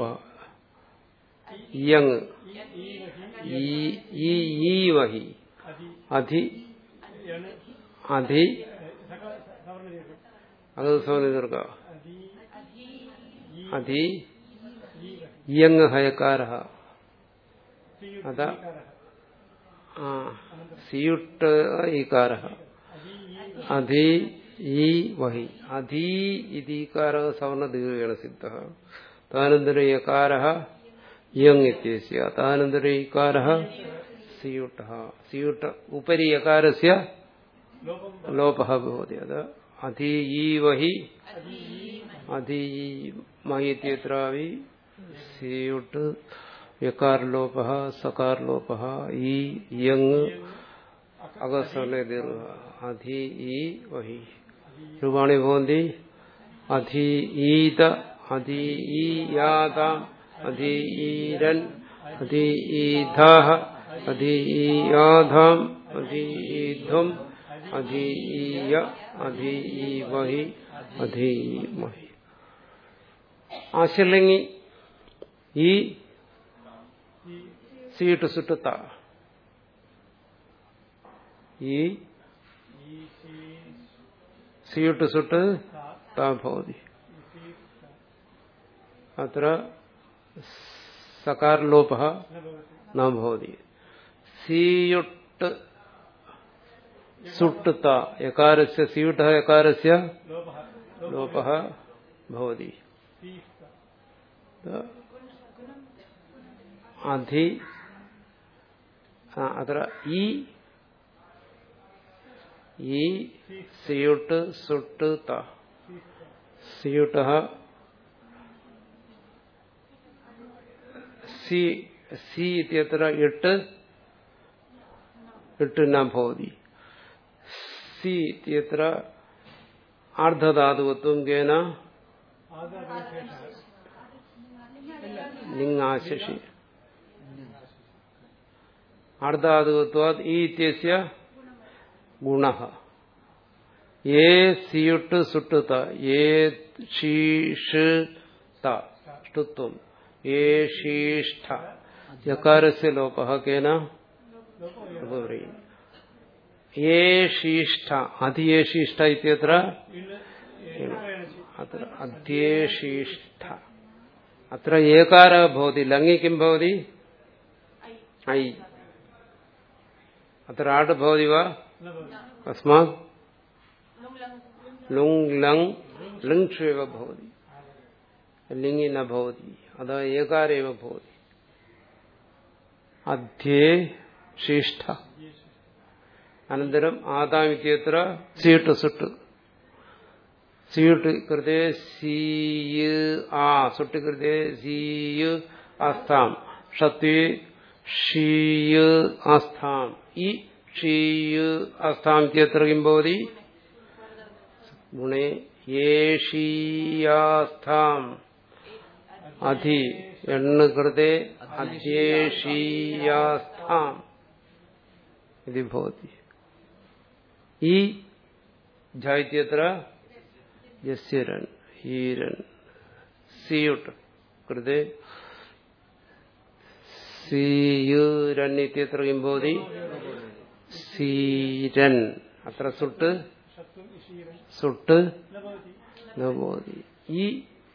യങ് ഈ ഈ ഈ വഹി अधि അധി यण അധി सका सवर्णदीर्घ അത് സോനിദീർഘ अधि അധി യങ് ഹയകാര सीयुक् അത इकारः ആ സിയുട്ട് ഈകാര अधि അധി ഈ വഹി അധീ ഇതീകാര സവർണദീർഘേണ സിദ്ധ തദനന്തരം യകാര യങ് ഇത്യസ്യ തദനന്തരം ഈകാര സിയുട്ട സിയുട്ട ഉപരി യകാരസ്യ लोपं ലോപः ഭവതി അത് അധീ ഈ വഹി അധീ മഹി ഇത്യത്രാവി സിയുട്ട് യകാരലോപ സകാരലോപ ഈ യങ് അകസ്വനെ ദീർഘ അധി ഈ വഹി രൂപാണി ഭവന്തി അധീത അധീയാതാം അധീരൻ അധീധാഹ അധീയാധാം അധീധ്വം അധീയ അധീവഹി അധീമഹി ആശലിംഗി ഈ സീട്ട് സുട്ടുത്ത ഈ സീട്ട് സുട്ട് താ ഭവതി അത്ര സകാരലോപ ന ഭവതി സീയുട്ട് സുട്ടുത്ത യകാരസ്യ സീയുട്ട യകാരസ്യ लोपः ലോപ ഭവതി അധി ആ, അത്ര ഈ ഈ സിയുട്ട് സുട്ട് ത സിയുട്ട സി സി ഇത്യത്ര എട്ട് എട്ട് ന ഭവതി സി ഇത്യത്ര ആർദ്ധധാതുവത്വം കേന ലിംഗാശശി അർദ്ധാതുവത്വാത് ഈ ഇത്യസ്യ ഗുണ ഏ സിയുട്ട് സുട്ടുത ഏ ശീഷ് ടുത്വം ഏ ശീഷ്ഠ യകാരസ്യ ലോപ കേന ഉപവ്രീ ഏ ശീഷ്ഠ അധിയേശിഷ്ഠ ഇത്യത്ര അത്ര അധ്യേശിഷ്ഠ അത്ര ഏകാര ഭവതി ലങ്ങി കിം ഭവതി ഐ അത്ര ആട് ഭവതി വാ അസ്മാത് ലുങ് ലങ് ലിങ്ഷേവ ഭവതി ലിംഗി ന ഭവതി അത ഏകാരേവ ഭവതി അധ്യേ ശിഷ്ട അനന്തരം ആദാമിത്യത്ര സീട്ട് സുട്ട് സീട്ട് കൃതേ സീയ് ആ സുട്ട് കൃതേ സീയ് ആസ്ഥാം ഷത്വേ ഷീയ് ആസ്ഥാം ഈ ഷീയ് ആസ്ഥാം ഇത്യത്ര കിം ഭവതി ഗുണേ യേഷീയാസ്ഥാം അധി എണ്ണ് കൃതേ അധ്യേഷീയാസ്ഥാം ഇത് ഭവതി ഈ ജായിത്യത്ര യസ്യരൻ ഹീരൻ സിയുട്ട് കൃതേ സീയുരൻ ഇത്യത്ര കിം ഭവതി സീരൻ അത്ര സുട്ട് സുട്ട് നഭവതി ഈ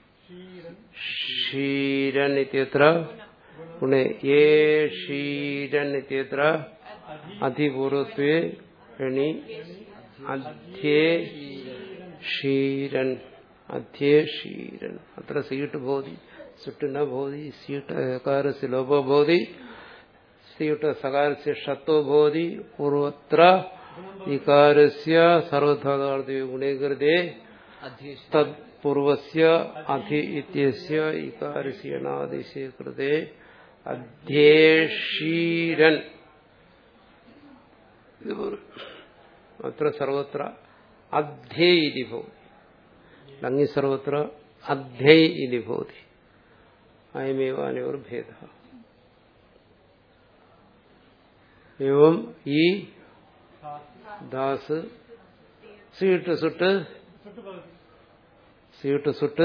ക്ഷീരൻ ഇത്യത്ര ഗുണേ ഏ ക്ഷീരൻ ഇത്യത്ര അധിപൂർവത്വേ ണി അധ്യേ ക്ഷീരൻ അധ്യേ ക്ഷീരൻ അത്ര സീട്ട് ഭവതി സുട്ടിന ഭവതി സീട്ട ഏകാരസ്യ ലോപോ ഭവതി സീട്ട സകാരസ്യ ഷത്വോ ഭവതി പൂർവത്ര ഇകാരസ്യ സർവധാതാർത്ഥ ഗുണീകൃതേ അധ്യേഷ തത്പൂർവസ്യ അധി ഇത്യസ്യ ഇകാരസ്യണാദിശേ കൃതേ അധ്യേഷീരൻ ഇത് പറയും. അത്ര സർവത്ര അധ്യേ ഇതി ഭവതി ലങ്ങി സർവത്ര അധ്യൈ ഇതി ഭവതി അയമേവ അനയോർഭേദ എവം ഈ ദാസ് സീട്ട് സുട്ട് सुट्टु भवति സീട്ട് സുട്ട്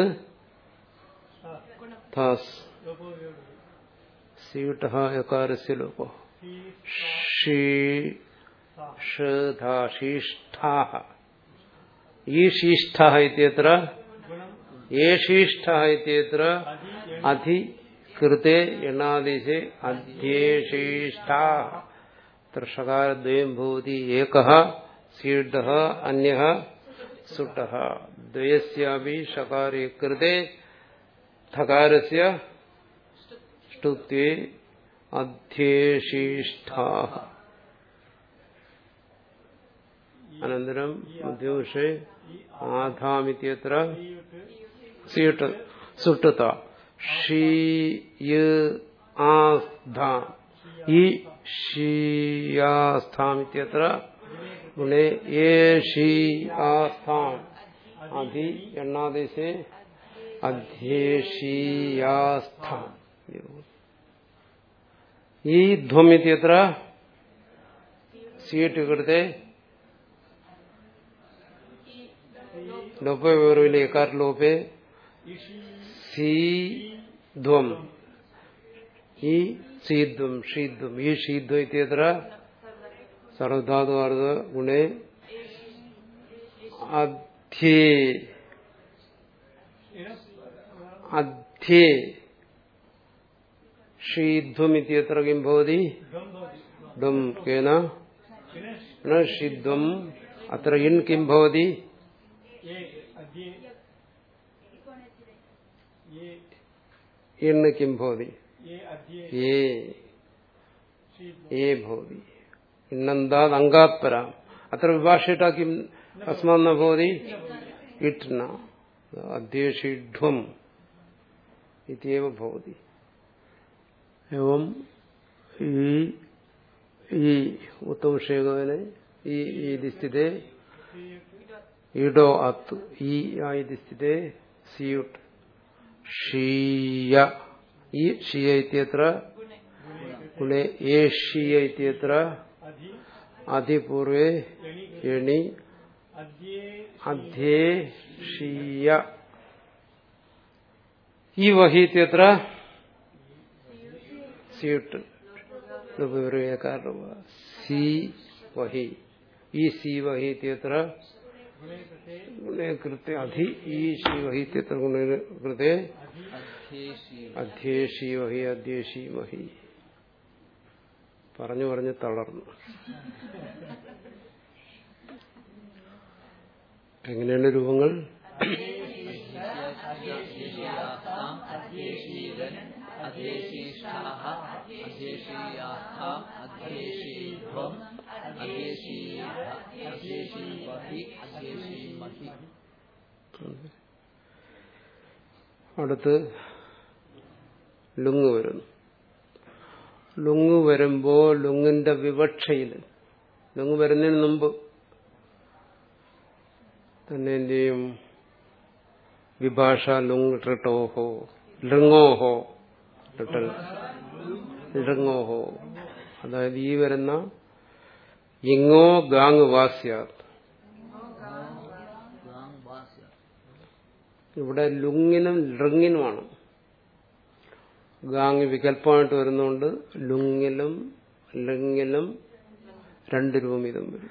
ദാസ് लोपो वियोगः സീട്ട് യകാരസ്യ ലോപോ सी ഷീ सा ഷീഷ്ഠാഹ ഈ ശീഷ്ഠ ഇത്യത്ര गुणम् ഏ ശീഷ്ഠ ഇത്യത്ര अधि അധി കൃതേ എണ്ണാദിശേ അധ്യേഷീഷ്ഠാഹ ഷകാരദ്വയം ഭവതി ഏകഃ സീഡഃ അന്യഃ സുട്ടഃ ദ്വയസ്യാപി ഷകാരേ കൃതേ ധകാരസ്യ ഷ്ടുത്വേ അധ്യേഷീഷ്ഠാഹ അനന്തരം മധ്യവിഷേ ആധാമിത്യത്ര സീട്ട് സുട്ടുത ഷീയ ആസ്ഥാം ഈ ഷീയാസ്ഥാമിത്യത്ര ഗുണേ ഏ ഷീ ആസ്ഥാം അധി എണ്ണാദേശേ അധ്യേഷീയാസ്ഥാം ഈ ധ്വമിത്യത്ര സീട്ട് കൃത്തെ ലോപേ വിവരമില്ല ഏക്കാർ ലോപേ സീ ധ്വം ഈ സീദ്വം ഷീദ്വം ഈ ഷീദ്വം ഇത്യത്ര സർവധാതുവാർദ്ധ ഗുണേ അധ്യേ അധ്യേ ഷീധ്വം ഇത്യത്ര കിം ഭവതി गम् भवति ഡം കേന दिनेश ന ഷിദ്വം അത്ര ഇൻ കിം ഭവതി ये अद्ये ये ഇൻ കിം ഭവതി ये अद्ये ഏ सी ഏ ഭവതി ഇന്നെന്താത് അങ്കാത് പരാം അത്ര വിഭാഷയിട്ട കിം അസ്മാന്ന ഭവതി ഇട്ന അധ്യേഷിഡ്വം ഇത്യവ ഭവതി എവം ഈ ഈ ഉത്തമക്ഷേകനെ ഈ ഇതി സ്ഥിതേ ഇഡോ അത്ത് ഈ ആയിതി സ്ഥിതേ സിയുട്ട് ഷീയ ഈ ഷിയ ഇത്യത്ര ഗുണേ ഏ ഷിയ ഇത്യത്ര अधि അതിപൂർവേ എണി अद्ये അധ്യേ ഷീയ ഈ വഹി ഇത്യത്ര സിയുട്ട് കാരണം സി വഹി ഈ സി വഹി ഇത്യത്ര ഗുണേ കൃത്യ അധി ഈ ശി വഹി ഇത്യത്ര ഗുണേ കൃതേ അധ്യേഷി അധ്യേഷി വഹി അധ്യേഷി മഹി പറഞ്ഞു പറഞ്ഞ് തളർന്നു എങ്ങനെയാണ് രൂപങ്ങൾ അധ്യേഷിയാസ്ഥാം അധ്യേഷീരൻ അധ്യേഷീഷ്ഠാഹ അധ്യേഷീയാസ്ഥാം അധ്യേഷീധ്വം അധ്യേഷീ അധ്യേഷീവഹി അധ്യേഷീമഹി അടുത്ത് ലുങ്ങ് വരുന്നു ലുങ്ങ് വരുമ്പോ ലുങ്ങിന്റെ വിവക്ഷയിൽ ലുങ്ങ് വരുന്നതിന് മുമ്പ് തന്നെ എന്ത് ചെയ്യും വിഭാഷ ലുങ് ട്രിട്ടോഹോ ലൃങ്ങോഹോ ട്രിട്ടൽ ലൃങ്ങോഹോ അതായത് ഈ വരുന്ന ഇങ്ങോ ഗാങ് വാസ്യാത് ഗാങ് വാസ്യ ഇവിടെ ലുങ്ങിനും ലൃങ്ങിനുമാണ് ഗാങ് വികല്പമായിട്ട് വരുന്നതുകൊണ്ട് ലുങ്ങിലും ലൃങ്ങിലും രണ്ട് രൂപം വീതം വരും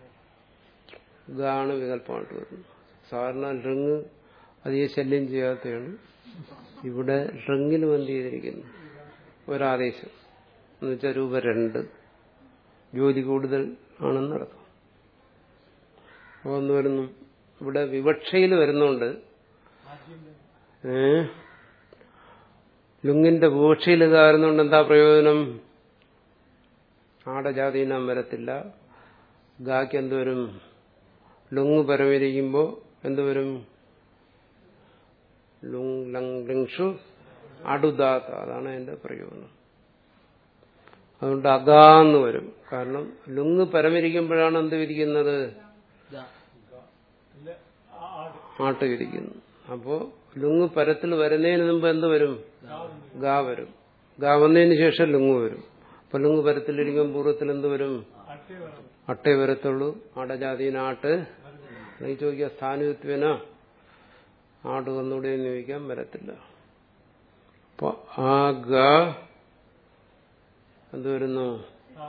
ഗാണ് വികല്പമായിട്ട് വരുന്നു സാധാരണ ലൃങ് അധികം ശല്യം ചെയ്യാത്തതാണ് ഇവിടെ ലൃങ്ങിനും എന്ത് ചെയ്തിരിക്കുന്നു ഒരാദേശം എന്ന് വെച്ചാൽ രൂപ രണ്ട് ജോലി കൂടുതൽ ആണെന്നർത്ഥം അപ്പോൾ ഒന്ന് വരുന്നു ഇവിടെ വിവക്ഷയിൽ വരുന്നുണ്ട് ഏ ലുങ്ങിന്റെ ബോക്ഷിയിൽ കാരുന്നുകൊണ്ട് എന്താ പ്രയോജനം ആടജാതീനം വരത്തില്ല ഗാക്ക് എന്തുവരും ലുങ് പരമിരിക്കുമ്പോൾ എന്തുവരും ലുങ് ലങ് ലിങ്ഷു അടുദാത്ത അതാണ് അതിന്റെ പ്രയോജനം അതുകൊണ്ട് അഗാന്ന് വരും കാരണം ലുങ് പരമിരിക്കുമ്പോഴാണ് എന്ത് വിരിക്കുന്നത് ഗ- ഇല്ല ആ ആട് ആട്ട് വിരിക്കുന്നു അപ്പോ ലുങ് പരത്തിൽ വരുന്നതിന് മുമ്പ് എന്ത് വരും ഗാ വരും ഗാ വന്നതിന് ശേഷം ലുങ് വരും അപ്പൊ ലുങ് പരത്തിലിരിക്കുമ്പോൾ പൂർവ്വത്തിൽ എന്ത് വരും അട്ടേ വരണം അട്ടേ വരത്തുള്ളൂ ആടജാതീനാട്ട് അല്ലെങ്കിൽ ചോദിക്കുക സ്ഥാനത്വന ആട് വന്നൂടെ എന്ന് ചോദിക്കാൻ വരത്തില്ല അപ്പൊ ആ ഗ എന്ത് വരുന്നു ആ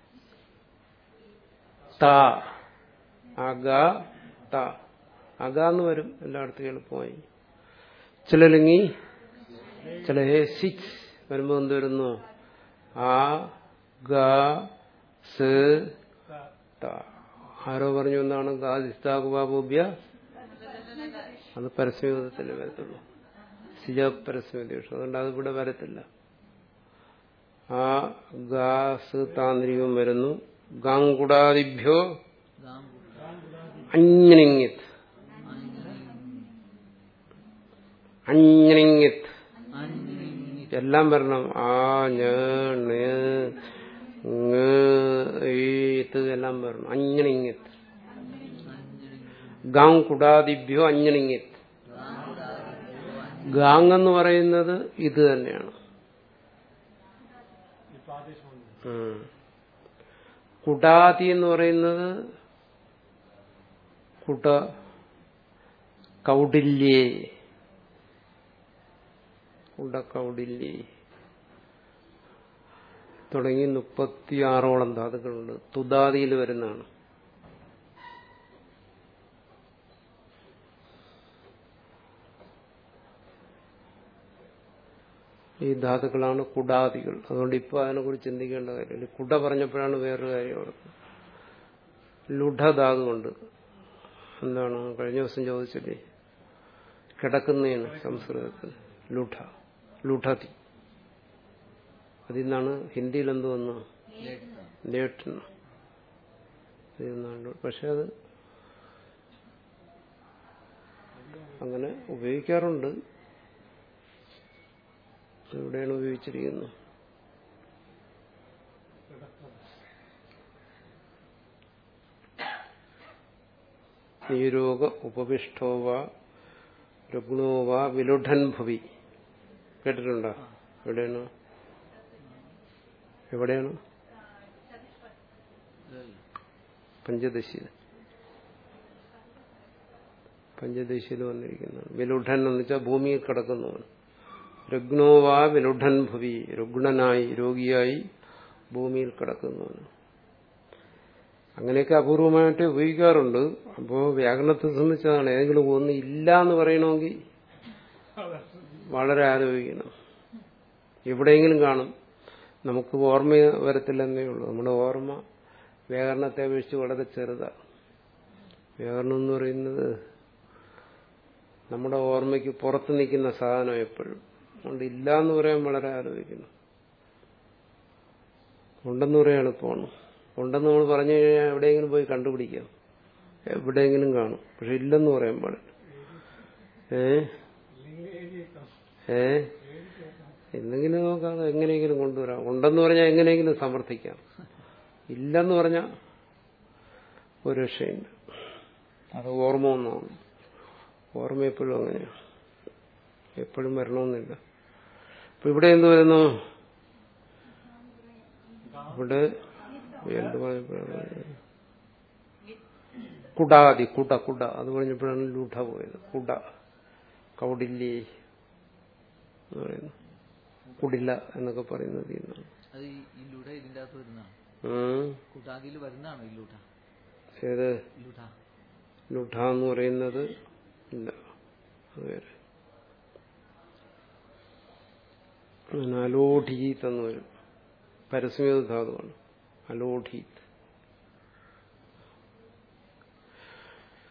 ത അഗ ത അഗ എന്ന് വരും എല്ലായിടത്തും എളുപ്പമായി ചില ലിങ്ങി ചില സിക്സ് വരുമ്പോ എന്ത് വരുന്നു ആ ഗ സ് ത ആരോ പറഞ്ഞു എന്താണ് ഗാദിസ്താകുബാബോബ്യ അത് പരസ്യവിധത്തിലേ വരത്തുള്ളൂ സിജ പരസ്യവിധേഷം അതുകൊണ്ട് അത് ഇവിടെ വരത്തില്ല ആ ഗാസ് താന്ത്രികം വരുന്നു ഗാങ്കുടാദിഭ്യോ ഗാം- അഞ്ഞിങ്ങിത്ത് അഞ്ഞിങ്ങിത്ത് അഞ്ഞിങ്ങി- എല്ലാം വരണം ആ ഞ ണ്, ങ്, ഈ, ഇത് എല്ലാം വരണം അഞ്ഞിങ്ങിത്ത് ഗാങ് കുടാദിഭ്യോ അഞ്ഞിങ്ങിത്ത് ഗാങ് എന്ന് പറയുന്നത് ഇത് തന്നെയാണ് ഇപ്പൊ ആദേശം വന്നു ഉം. കുടാതി എന്ന് പറയുന്നത് കുട കൗടില്യേ കുട കൗടില്യേ തുടങ്ങി മുപ്പത്തിയാറോളം ധാതുക്കളുണ്ട് തുതാതിയിൽ വരുന്നതാണ് ഈ ധാതുക്കളാണ് കുടാദികൾ അതുകൊണ്ട് ഇപ്പോൾ അതിനെക്കുറിച്ച് ചിന്തിക്കേണ്ട കാര്യമില്ല കുട പറഞ്ഞപ്പോഴാണ് വേറൊരു കാര്യം ഓർക്കുന്നത് ലുഢധാതുണ്ട് എന്താണ് കഴിഞ്ഞ ദിവസം ചോദിച്ചില്ലേ കിടക്കുന്നതിന് സംസ്കൃതത്തിൽ ലുഢ ലുഢതി അതിൽ നിന്നാണ് ഹിന്ദിയിൽ എന്ത് വന്നു ലേട്ട് പക്ഷെ അത് അങ്ങനെ ഉപയോഗിക്കാറുണ്ട് എവിടെയാണ് ഉപയോഗിച്ചിരിക്കുന്നത് നീരോഗ ഉപവിഷ്ടോവ രുഗ്ണോവ വിലുഢൻ ഭുവി കേട്ടിട്ടുണ്ടോ എവിടെയാണ് എവിടെയാണ് പഞ്ചദശിയിൽ പഞ്ചദശിയിൽ വന്നിരിക്കുന്നതാണ് വിലുഢൻ എന്ന് വെച്ചാൽ ഭൂമിയിൽ കിടക്കുന്നവൻ രുഗ്നോവാ വിലുഢൻ ഭുവി രുഗ്ണനായി രോഗിയായി ഭൂമിയിൽ കിടക്കുന്നവന് അങ്ങനെയൊക്കെ അപൂർവമായിട്ട് ഉപയോഗിക്കാറുണ്ട് അപ്പോൾ വ്യാകരണത്തെ സംബന്ധിച്ചതാണ് ഏതെങ്കിലും ഒന്ന് ഇല്ല എന്ന് പറയണമെങ്കിൽ വളരെ ആലോചിക്കണം എവിടെയെങ്കിലും കാണും നമുക്ക് ഓർമ്മ വരത്തില്ലെന്നേ ഉള്ളൂ നമ്മുടെ ഓർമ്മ വ്യാകരണത്തെ അപേക്ഷിച്ച് വളരെ ചെറുതാണ് വ്യാകരണം എന്ന് പറയുന്നത് നമ്മുടെ ഓർമ്മയ്ക്ക് പുറത്ത് നിൽക്കുന്ന സാധനം എപ്പോഴും അതുകൊണ്ട് ഇല്ല എന്ന് പറയാൻ വളരെ ആലോചിക്കുന്നു ഉണ്ടെന്ന് പറയാൻ എളുപ്പമാണ് ഉണ്ടെന്ന് നമ്മൾ പറഞ്ഞു കഴിഞ്ഞാൽ എവിടെയെങ്കിലും പോയി കണ്ടുപിടിക്കാം എവിടെയെങ്കിലും കാണും പക്ഷെ ഇല്ലെന്ന് പറയാൻ പാടില്ല ഏ ഏ എന്തെങ്കിലും നോക്കാം അത് എങ്ങനെയെങ്കിലും കൊണ്ടുവരാം ഉണ്ടെന്ന് പറഞ്ഞാൽ എങ്ങനെയെങ്കിലും സമർത്ഥിക്കാം ഇല്ലെന്ന് പറഞ്ഞാൽ ഒരു രക്ഷയില്ല അത് ഓർമ്മ ഒന്നാണ് ഓർമ്മ എപ്പോഴും അങ്ങനെയാണ് എപ്പോഴും വരണമെന്നില്ല അപ്പൊ ഇവിടെ എന്ത് വരുന്നു ഇവിടെ എന്ത് പറഞ്ഞപ്പോഴാണ് കുടാതി കുട കുട അത് പറഞ്ഞപ്പോഴാണ് ലൂഢ പോയത് കുട കൗടില്യേ എന്ന് പറയുന്നു കുടില്ല എന്നൊക്കെ പറയുന്നത് ഇന്നാണ് അത് ഈ ഇല്ലൂട്ട ഇതിന്റെ അകത്ത് വരുന്നതാണ് ഉം. കുട്ടാതിയിൽ വരുന്നതാണോ ഇല്ലൂട്ട ഏത് ഇല്ലൂട്ട ലുഢ എന്ന് പറയുന്നത് ഇല്ല അത് വേറെ അങ്ങനെ അലോഠീത് എന്ന് വരും പരസ്മീത ധാതുവാണ് അലോഠീത്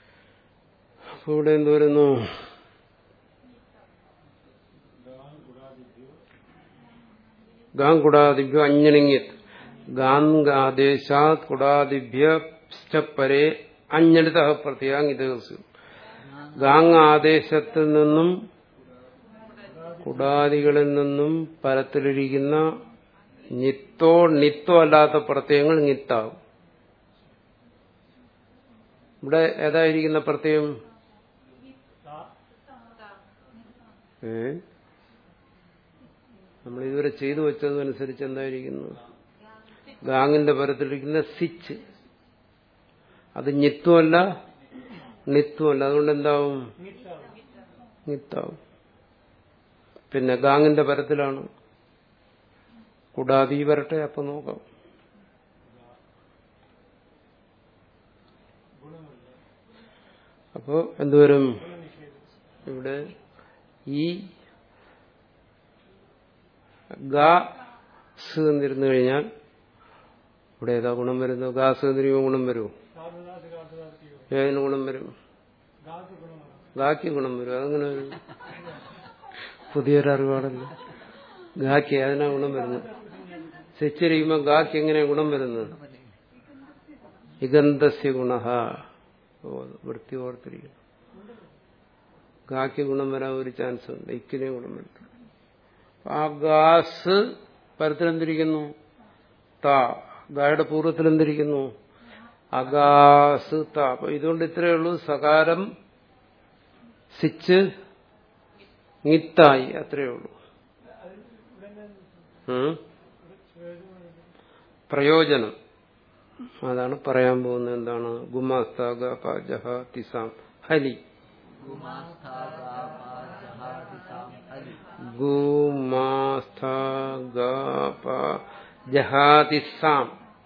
അപ്പൊ ഇവിടെ എന്ത് വരുന്നു ഗാം കുടാദിഭ്യോ അഞ്ഞണിങ്ങിയത് ഗാംഗാദേശാത് കുടാദിഭ്യ പരേ അഞ്ഞടിത പ്രത്യേകം ഇത് ഗാങ് ആദേശത്തിൽ നിന്നും കുടാദികളിൽ നിന്നും പരത്തിലിരിക്കുന്ന നിത്തോ നിത്തോ അല്ലാത്ത പ്രത്യയങ്ങൾ നിത്താവും ഇവിടെ ഏതായിരിക്കുന്ന പ്രത്യയം ഏ നമ്മൾ ഇതുവരെ ചെയ്തു വെച്ചതനുസരിച്ച് എന്തായിരിക്കുന്നു ഗാങ്ങിന്റെ പരത്തിലിരിക്കുന്ന സിച്ച് അത് ഞെത്തുമല്ല നിത്തുമല്ല അതുകൊണ്ട് എന്താവും നിത്താവും പിന്നെ ഗാങ്ങിന്റെ പരത്തിലാണ് കുടാതി വരട്ടെ അപ്പൊ നോക്കാം അപ്പോ എന്തുവരും ഇവിടെ ഈ ഗാസ് എന്നിരുന്നു കഴിഞ്ഞാൽ ഇവിടെ ഏതാ ഗുണം വരുന്നത് ഗാസ് എന്നിരിക്കുമ്പോൾ ഗുണം വരുമോ സാധുദാസ് കാത്തുദാസ് ചെയ്യും ഏതിന് ഗുണം വരും ഗാസ് ഗുണമാണ് ഗാക്ക് ഗുണം വരും അതങ്ങനെ വരും പുതിയൊരു അറിവാണല്ലോ ഗാക്ക് അതിനാ ഗുണം വരുന്നത് സെച്ചിരിക്കുമ്പോൾ ഗാക്ക് എങ്ങനെയാ ഗുണം വരുന്നത് ഇഗന്ധസ്യ ഗുണ വൃത്തി ഓർത്തിരിക്കുന്നു ഗാക്ക് ഗുണം വരാൻ ഒരു ചാൻസ് ഉണ്ട് ഇക്കിനെ ഗുണം വരും ആ ഗാസ് പരത്തിലെന്തിരിക്കുന്നു താ ഗായുടെ പൂർവ്വത്തിൽ എന്തിരിക്കുന്നു അഗാസ് താ അപ്പൊ ഇതുകൊണ്ട് ഇത്രയേ ഉള്ളൂ സകാരം സിച്ച് നിത്തായി അത്രയേ ഉള്ളൂ ഉം? പ്രയോജനം അതാണ് പറയാൻ പോകുന്നത് എന്താണ് ഗുമാസ്താഗ ജഹ തിസാം ഹലി ഗുമാസ്താഗ ജഹാതിസാം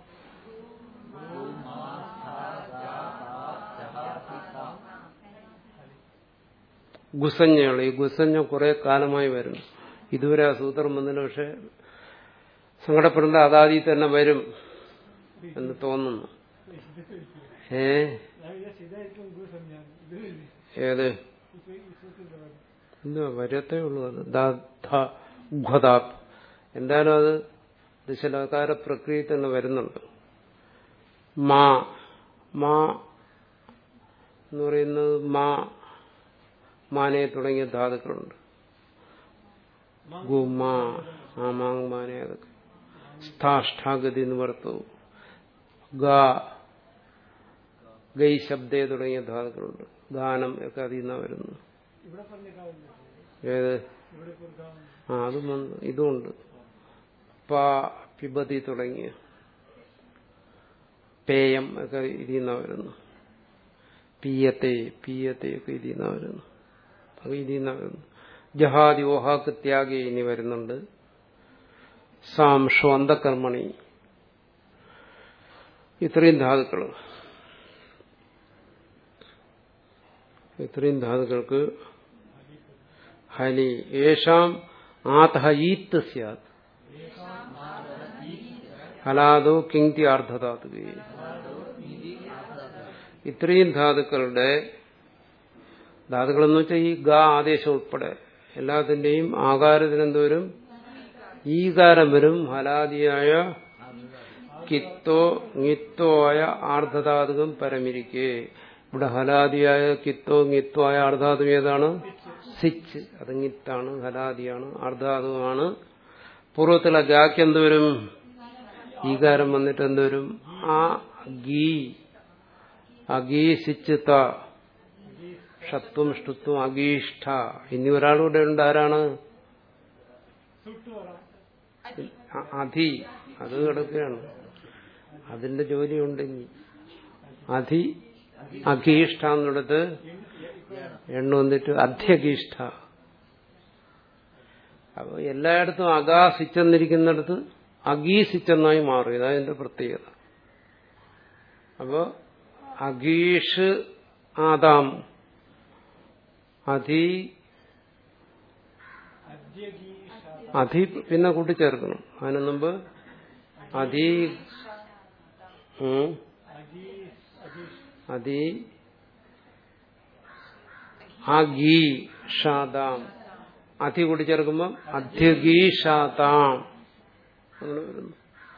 ഗുസഞ്ഞകൾ ഈ ഗുസഞ്ഞ കുറെ കാലമായി വരുന്നു ഇതുവരെ ആ സൂത്രം വന്നില്ല പക്ഷെ സങ്കടപ്പെടേണ്ട അതാദി തന്നെ വരും എന്ന് തോന്നുന്നു ഏ ഞാൻ വിചാരിച്ചു ഇതായിരിക്കും ഗുരു സംജ്ഞാനം ഇത് ഏത് ഇപ്പൊ ഈ സൂത്രത്തിൽ വരും ഇല്ല വരത്തേ ഉള്ളൂ അത് ഘതാപ് എന്തായാലും അത് ദശലകാര പ്രക്രിയയിൽ തന്നെ വരുന്നുണ്ട് മാ മാ എന്ന് പറയുന്നത് മാ മാനെ തുടങ്ങിയ ധാതുക്കളുണ്ട് ഗുമാ ആ മാങ് മാനെ അതൊക്കെ സ്ഥാഷ്ടാഗതി എന്ന് വർത്തു ഗാ ഗൈ ശബ്ദേ തുടങ്ങിയ ധാതുക്കളുണ്ട് ഗാനം ഒക്കെ അതിൽ നിന്നാണ് വരുന്നത് ഇവിടെ പറഞ്ഞ കാവുണ്ട് ഏത് ഇവിടെ ഇപ്പോൾ ഒരു കാവുണ്ട് ആ അതും വന്നു ഇതുമുണ്ട് പാ പിബതി തുടങ്ങിയ പേയം ഒക്കെ ഇതിൽ നിന്നാണ് വരുന്നു പീയത്തെ പീയത്തെ ഒക്കെ ഇതിൽ നിന്നാണ് വരുന്നു അത് ഇതിൽ നിന്നാണ് വരുന്നു ജഹാദി ഓഹാക്ക് ത്യാഗി ഇനി വരുന്നുണ്ട് സാം ഷ്വന്തകർമ്മണി ഇത്രയും ധാതുക്കൾ ഇത്രയും ധാതുക്കൾക്ക് ഹലി യേഷാം ആതഹ ഈത്ത് സ്യാത് ഹലാദോ കിങ്തി അർദ്ധധാതുക ഇത്രയും ധാതുക്കളുടെ ധാതുക്കളെന്ന് വെച്ചാൽ ഈ ഗ ആദേശം ഉൾപ്പെടെ എല്ലാത്തിന്റെയും ആകാരത്തിനെന്തോരും ഈകാരം വരും ഹലാദിയായ കിത്തോങ്ങിത്തോ ആയ ആർദ്ധധാതുകം പരമിരിക്കെ ഇവിടെ ഹലാദിയായ കിത്തോങ്ങിത്തോ ആയ ആർദ്ധാതുകം ഏതാണ് സിച്ച് അത്ങ്ങിത്താണ് ഹലാദിയാണ് ആർദ്ധാതുകമാണ് പൂർവ്വത്തിലെ ഗാക്ക് എന്തുവരും ഈകാരം വന്നിട്ട് എന്തുവരും ആ ഗീ അഗീ സിച്ച് ത ഷത്വം ഷ്ടുത്വം അഗീഷ്ഠ ഇനി ഒരാളിവിടെ ഉണ്ട് ആരാണ് സുട്ടു വരാം അ- അധി അത് കിടക്കുകയാണ് അതിന്റെ ജോലിയുണ്ട് ഇനി അധി അഖീഷ്ഠ എന്നിടത്ത് എണ്ണ വന്നിട്ട് അധ്യഗീഷ്ഠ അപ്പൊ എല്ലായിടത്തും അഗാസിച്ചെന്നിരിക്കുന്നിടത്ത് അഗീസിച്ചെന്നായി മാറും ഇതതിന്റെ പ്രത്യേകത അപ്പോ അഗീഷ് ആദാം അധി അദ്യഗീഷ അധി പിന്നെ കൂട്ടിച്ചേർക്കണം അതിനു മുമ്പ് അധി ഉം, അഗീഷ് അഗീഷ് അധി അഗീ ഷാദാം അധി കൂടി ചേർക്കുമ്പോൾ അധ്യഗീഷാതാം അങ്ങനെ വരുന്നു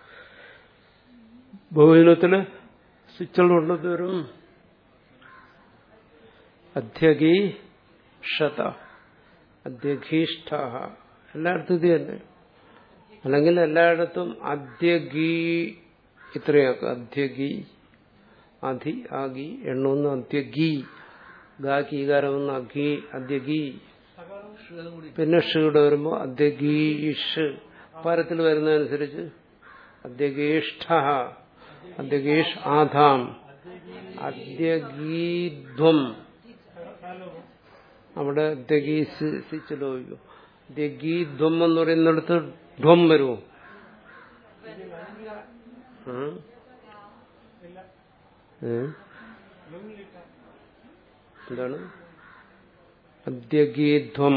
ബഹുജനത്തില് സ്വിച്ചുകളുള്ളത് വരും അധ്യഗീഷത അധ്യഗീഷ്ഠ എല്ലായിടത്തും ഇത് തന്നെ അല്ലെങ്കിൽ എല്ലായിടത്തും അധ്യഗീ ഇത്രയൊക്കെ അധ്യഗീ അധി ആഗി എണ്ണൊന്ന് അധ്യഗീ ഗാകീകാരമെന്ന് അഘി അധ്യഗീ ഷുഗം കൂടി പിന്നെ ഷീടെ വരുമ്പോൾ അധ്യഗീഷ് പരത്തിൽ വരുന്നതനുസരിച്ച് അധ്യഗേഷ്ഠ അധ്യഗേഷ് ആധാം അധ്യഗീധ്വം അവിടെ അധ്യഗീസിച്ച് ലോപിക്കും അധ്യഗീധ്വം എന്ന് പറയുന്നിടത്ത് ധ്വം വരുമോ ഉം? ഏ? എന്താണ് അദ്യഗീധ്വം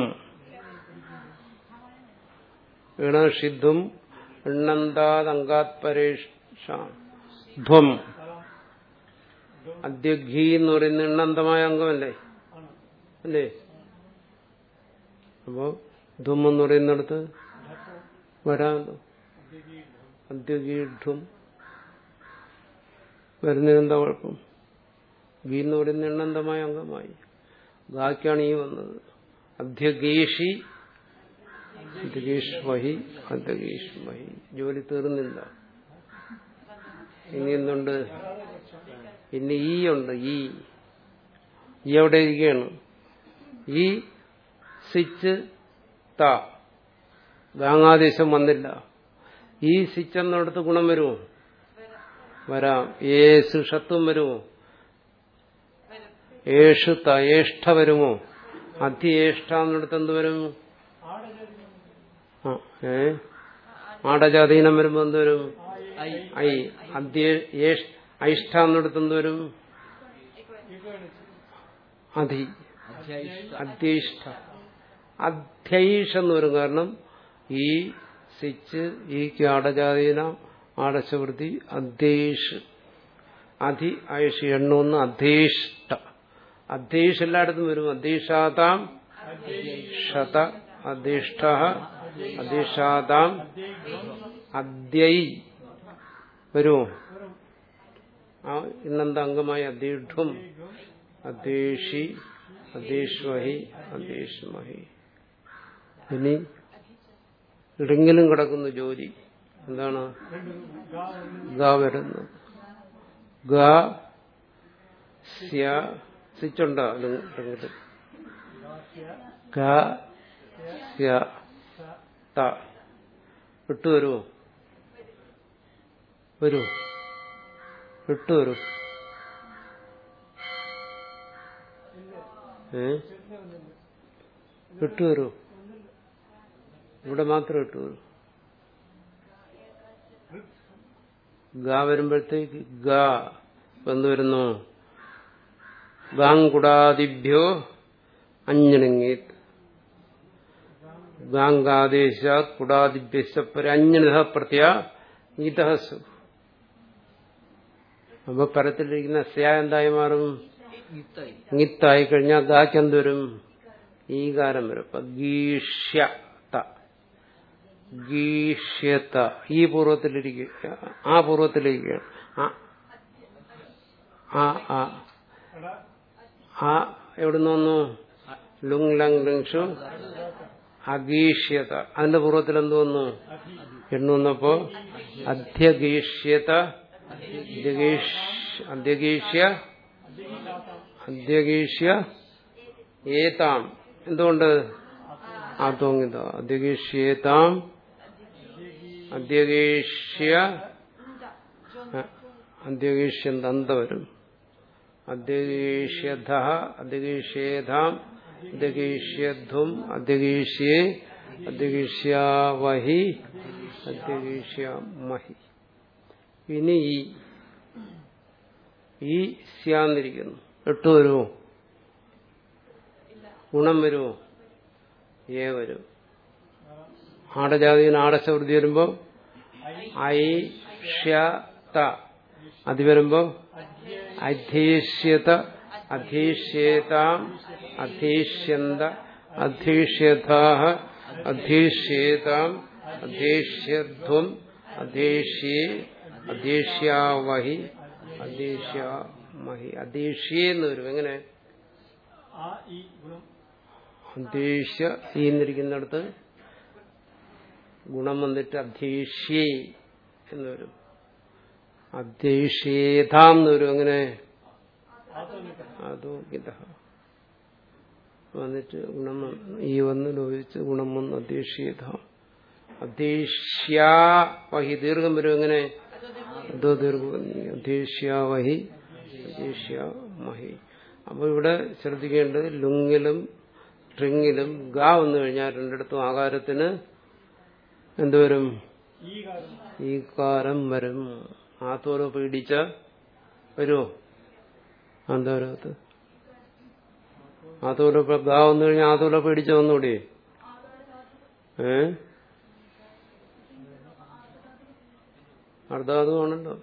ഇണഷിധ്വം എണ്ണന്താതങ്കാത് പരേഷ ധ്വം അദ്യഘീ എന്ന് പറയുന്ന എണ്ണന്തമായ അംഗമല്ലേ അല്ലേ അപ്പോ ധ്വം എന്ന് പറയുന്നിടത്ത് വരാമല്ലോ അദ്യഗീഢ്വം വരുന്നതിനെന്താ കുഴപ്പം ഗീ എന്ന് പറയുന്ന എണ്ണന്തമായ അംഗമായി ഗാക്കാണ് ഈ വന്നത് അധ്യഗേഷി അധ്യഗേഷ് വഹി അധ്യഗേഷ് വഹി ജോലി തീർന്നില്ല ഇനി എന്തുണ്ട് ഇനി ഈ ഉണ്ട് ഈ ഈ എവിടെ ഇരിക്കുകയാണ് ഈ സിച്ച് ത ഗാങ്ങാദേശം വന്നില്ല ഈ സിച്ച് എന്നിടത്ത് ഗുണം വരുമോ വരാം ഏസ് ഷത്വം വരുമോ ഏഷ് തയേഷ്ഠ വരുമോ അധ്യേഷ്ഠ എന്നിടത്ത് എന്ത് വരും ആ, ഏ ആടജാതീനം വരുമ്പോ എന്ത് വരും ഐ ഐ അധ്യേ ഐഷ്ഠ എന്നിടത്ത് എന്ത് വരും അധി അധ്യായിഷ്ട അധ്യേഷ്ഠ അധ്യൈഷ് എന്ന് വരും കാരണം ഈ സിച്ച് ഈ ആടജാതീന ആടശവൃത്തി അധ്യേഷ് അധി ആയുഷ് എണ്ണൊന്ന് അധ്യേഷ്ട അധ്യേഷ് എല്ലായിടത്തും വരും അധ്യേഷാതാം ഷത അധിഷ്ഠ അധിഷാതാം അദ്യൈ വരുമോ ആ ഇന്നെന്താ അംഗമായി അധീഠം അധേഷി അധേഷ്വഹി അധേഷ്മഹി ഇനി ഇടെങ്കിലും കിടക്കുന്നു ജോലി എന്താണ് ഗ വരുന്നത് ഗ സ്യ സിച്ചുണ്ടോ ഇടങ്ങട്ട് ഗ സ്യ ത വിട്ടു വരുമോ വരൂ വിട്ടു വരൂ ഏ വിട്ടു വരൂ ഇവിടെ മാത്രം ഇട്ടു വരൂ ഗ വരുമ്പോഴത്തേക്ക് ഗ വന്നു വരുന്നു ഗാങ്കുടാദിഭ്യോ അഞ്ഞിണങ്ങീത് ഗാങ്കാദേശാത് കുടാദിഭ്യപ്പര അഞ്ഞിണ പ്രത്യ ഈതഹസു അപ്പൊ പരത്തിലിരിക്കുന്ന സ്യ എന്തായി മാറും ഇത്തായി ഇങ്ങിത്തായി കഴിഞ്ഞാൽ ഗാക്ക് എന്ത് വരും ഈകാരം വരും അപ്പൊ ഗീഷ്യത ഗീഷ്യത ഈ പൂർവ്വത്തിലിരിക്കുക ആ പൂർവ്വത്തിലിരിക്കുകയാണ് ആ ആ ആ ആ എവിടുന്ന് വന്നു ലുങ് ലങ് ലിങ്ഷു അഗീഷ്യത അതിന്റെ പൂർവ്വത്തിൽ എന്ത് വന്നു എണ്ണു വന്നപ്പോ അധ്യഗീഷ്യത അധ്യഗീഷ് അധ്യഗീഷ്യ അധ്യഗീഷ്യ ഏതാം എന്തുകൊണ്ട് ആ തോങ്ങിത അധ്യഗീഷ്യേതാം അധ്യഗീഷ്യ അധ്യഗീഷ്യ ദന്ത വരും അധ്യഗീഷ്യധ അധ്യഗീഷ്യേധാം അധ്യഗീഷ്യധ്വം അധ്യഗീഷ്യേ അധ്യഗീഷ്യാവഹി അധ്യഗീഷ്യമഹി ഇനി ഈ ഈ സ്യാന്നിരിക്കുന്നു എട്ട് വരുമോ ഗുണം വരുമോ ഏ വരും ആടജാതിന് ആടശവൃത്തി വരുമ്പോ ഐ ഷ്യ അത് വരുമ്പോ അധീഷ്യത അധീഷ്യേതാം അധീഷ്യന്ത അധീഷ്യഥാഹ അധീഷ്യേതാം അധീഷ്യധ്വം അധീഷ്യേ അധീഷ്യാവഹി അധീഷ്യാമഹി അധീഷ്യേ എന്ന് വരും എങ്ങനെ ആ ഈ ഗുണം അധീഷ്യ ഈ എന്നിരിക്കുന്നിടത്ത് ഗുണം വന്നിട്ട് അധീഷ്യേ എന്ന് വരും അധീഷ്യേതാം എന്ന് വരും എങ്ങനെ അതോ ഗിത വന്നിട്ട് ഗുണം വന്ന് ഈ വന്ന് ലോപിച്ച് ഗുണം വന്ന് അധീക്ഷ്യത അധീഷ്യാവഹി ദീർഘം വരും എങ്ങനെ അതോ ദീർഘം അധീഷ്യാവഹി അധീഷ്യാമഹി അപ്പൊ ഇവിടെ ശ്രദ്ധിക്കേണ്ടത് ലുങ്ങിലും ട്രിങ്ങിലും ഗ വന്നു കഴിഞ്ഞാൽ രണ്ടിടത്തും ആകാരത്തിന് എന്തുവരും ഈ കാരണം ഈ കാരം വരും ആത്തോരോ പീഡിച്ച വരുമോ അന്തോരത്ത് ആത്തോല ഗാ വന്നു കഴിഞ്ഞാൽ ആത്തോല പേടിച്ച വന്നൂടെ ഏ അർദ്ധാതുവാണല്ലോ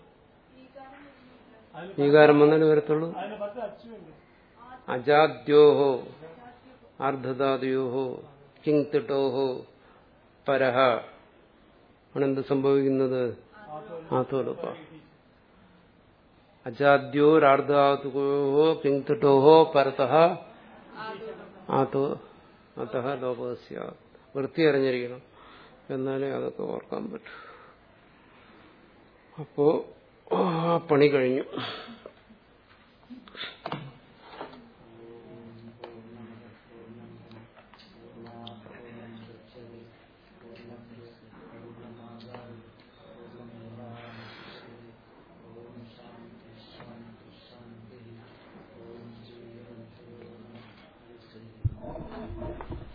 ഈ കാരം വന്നാലേ വരത്തുള്ളൂ അതിന് പത്ത് അച്ചുണ്ട് അജാദ്യോഹോ അർദ്ധധാതുയോഹോ കിങ്തിട്ടോഹോ പരഹ ആണെന്ത് സംഭവിക്കുന്നത് ആത്തോലപ്പ അജാദ്യോരാർദ്ധാതുകോഹോ കിങ്തിട്ടോഹോ പരതഃ ആത്തോ അത ലോപസ്യ വൃത്തി അറിഞ്ഞിരിക്കണം എന്നാലേ അതൊക്കെ ഓർക്കാൻ പറ്റൂ അപ്പോ ആ പണി കഴിഞ്ഞു ശരി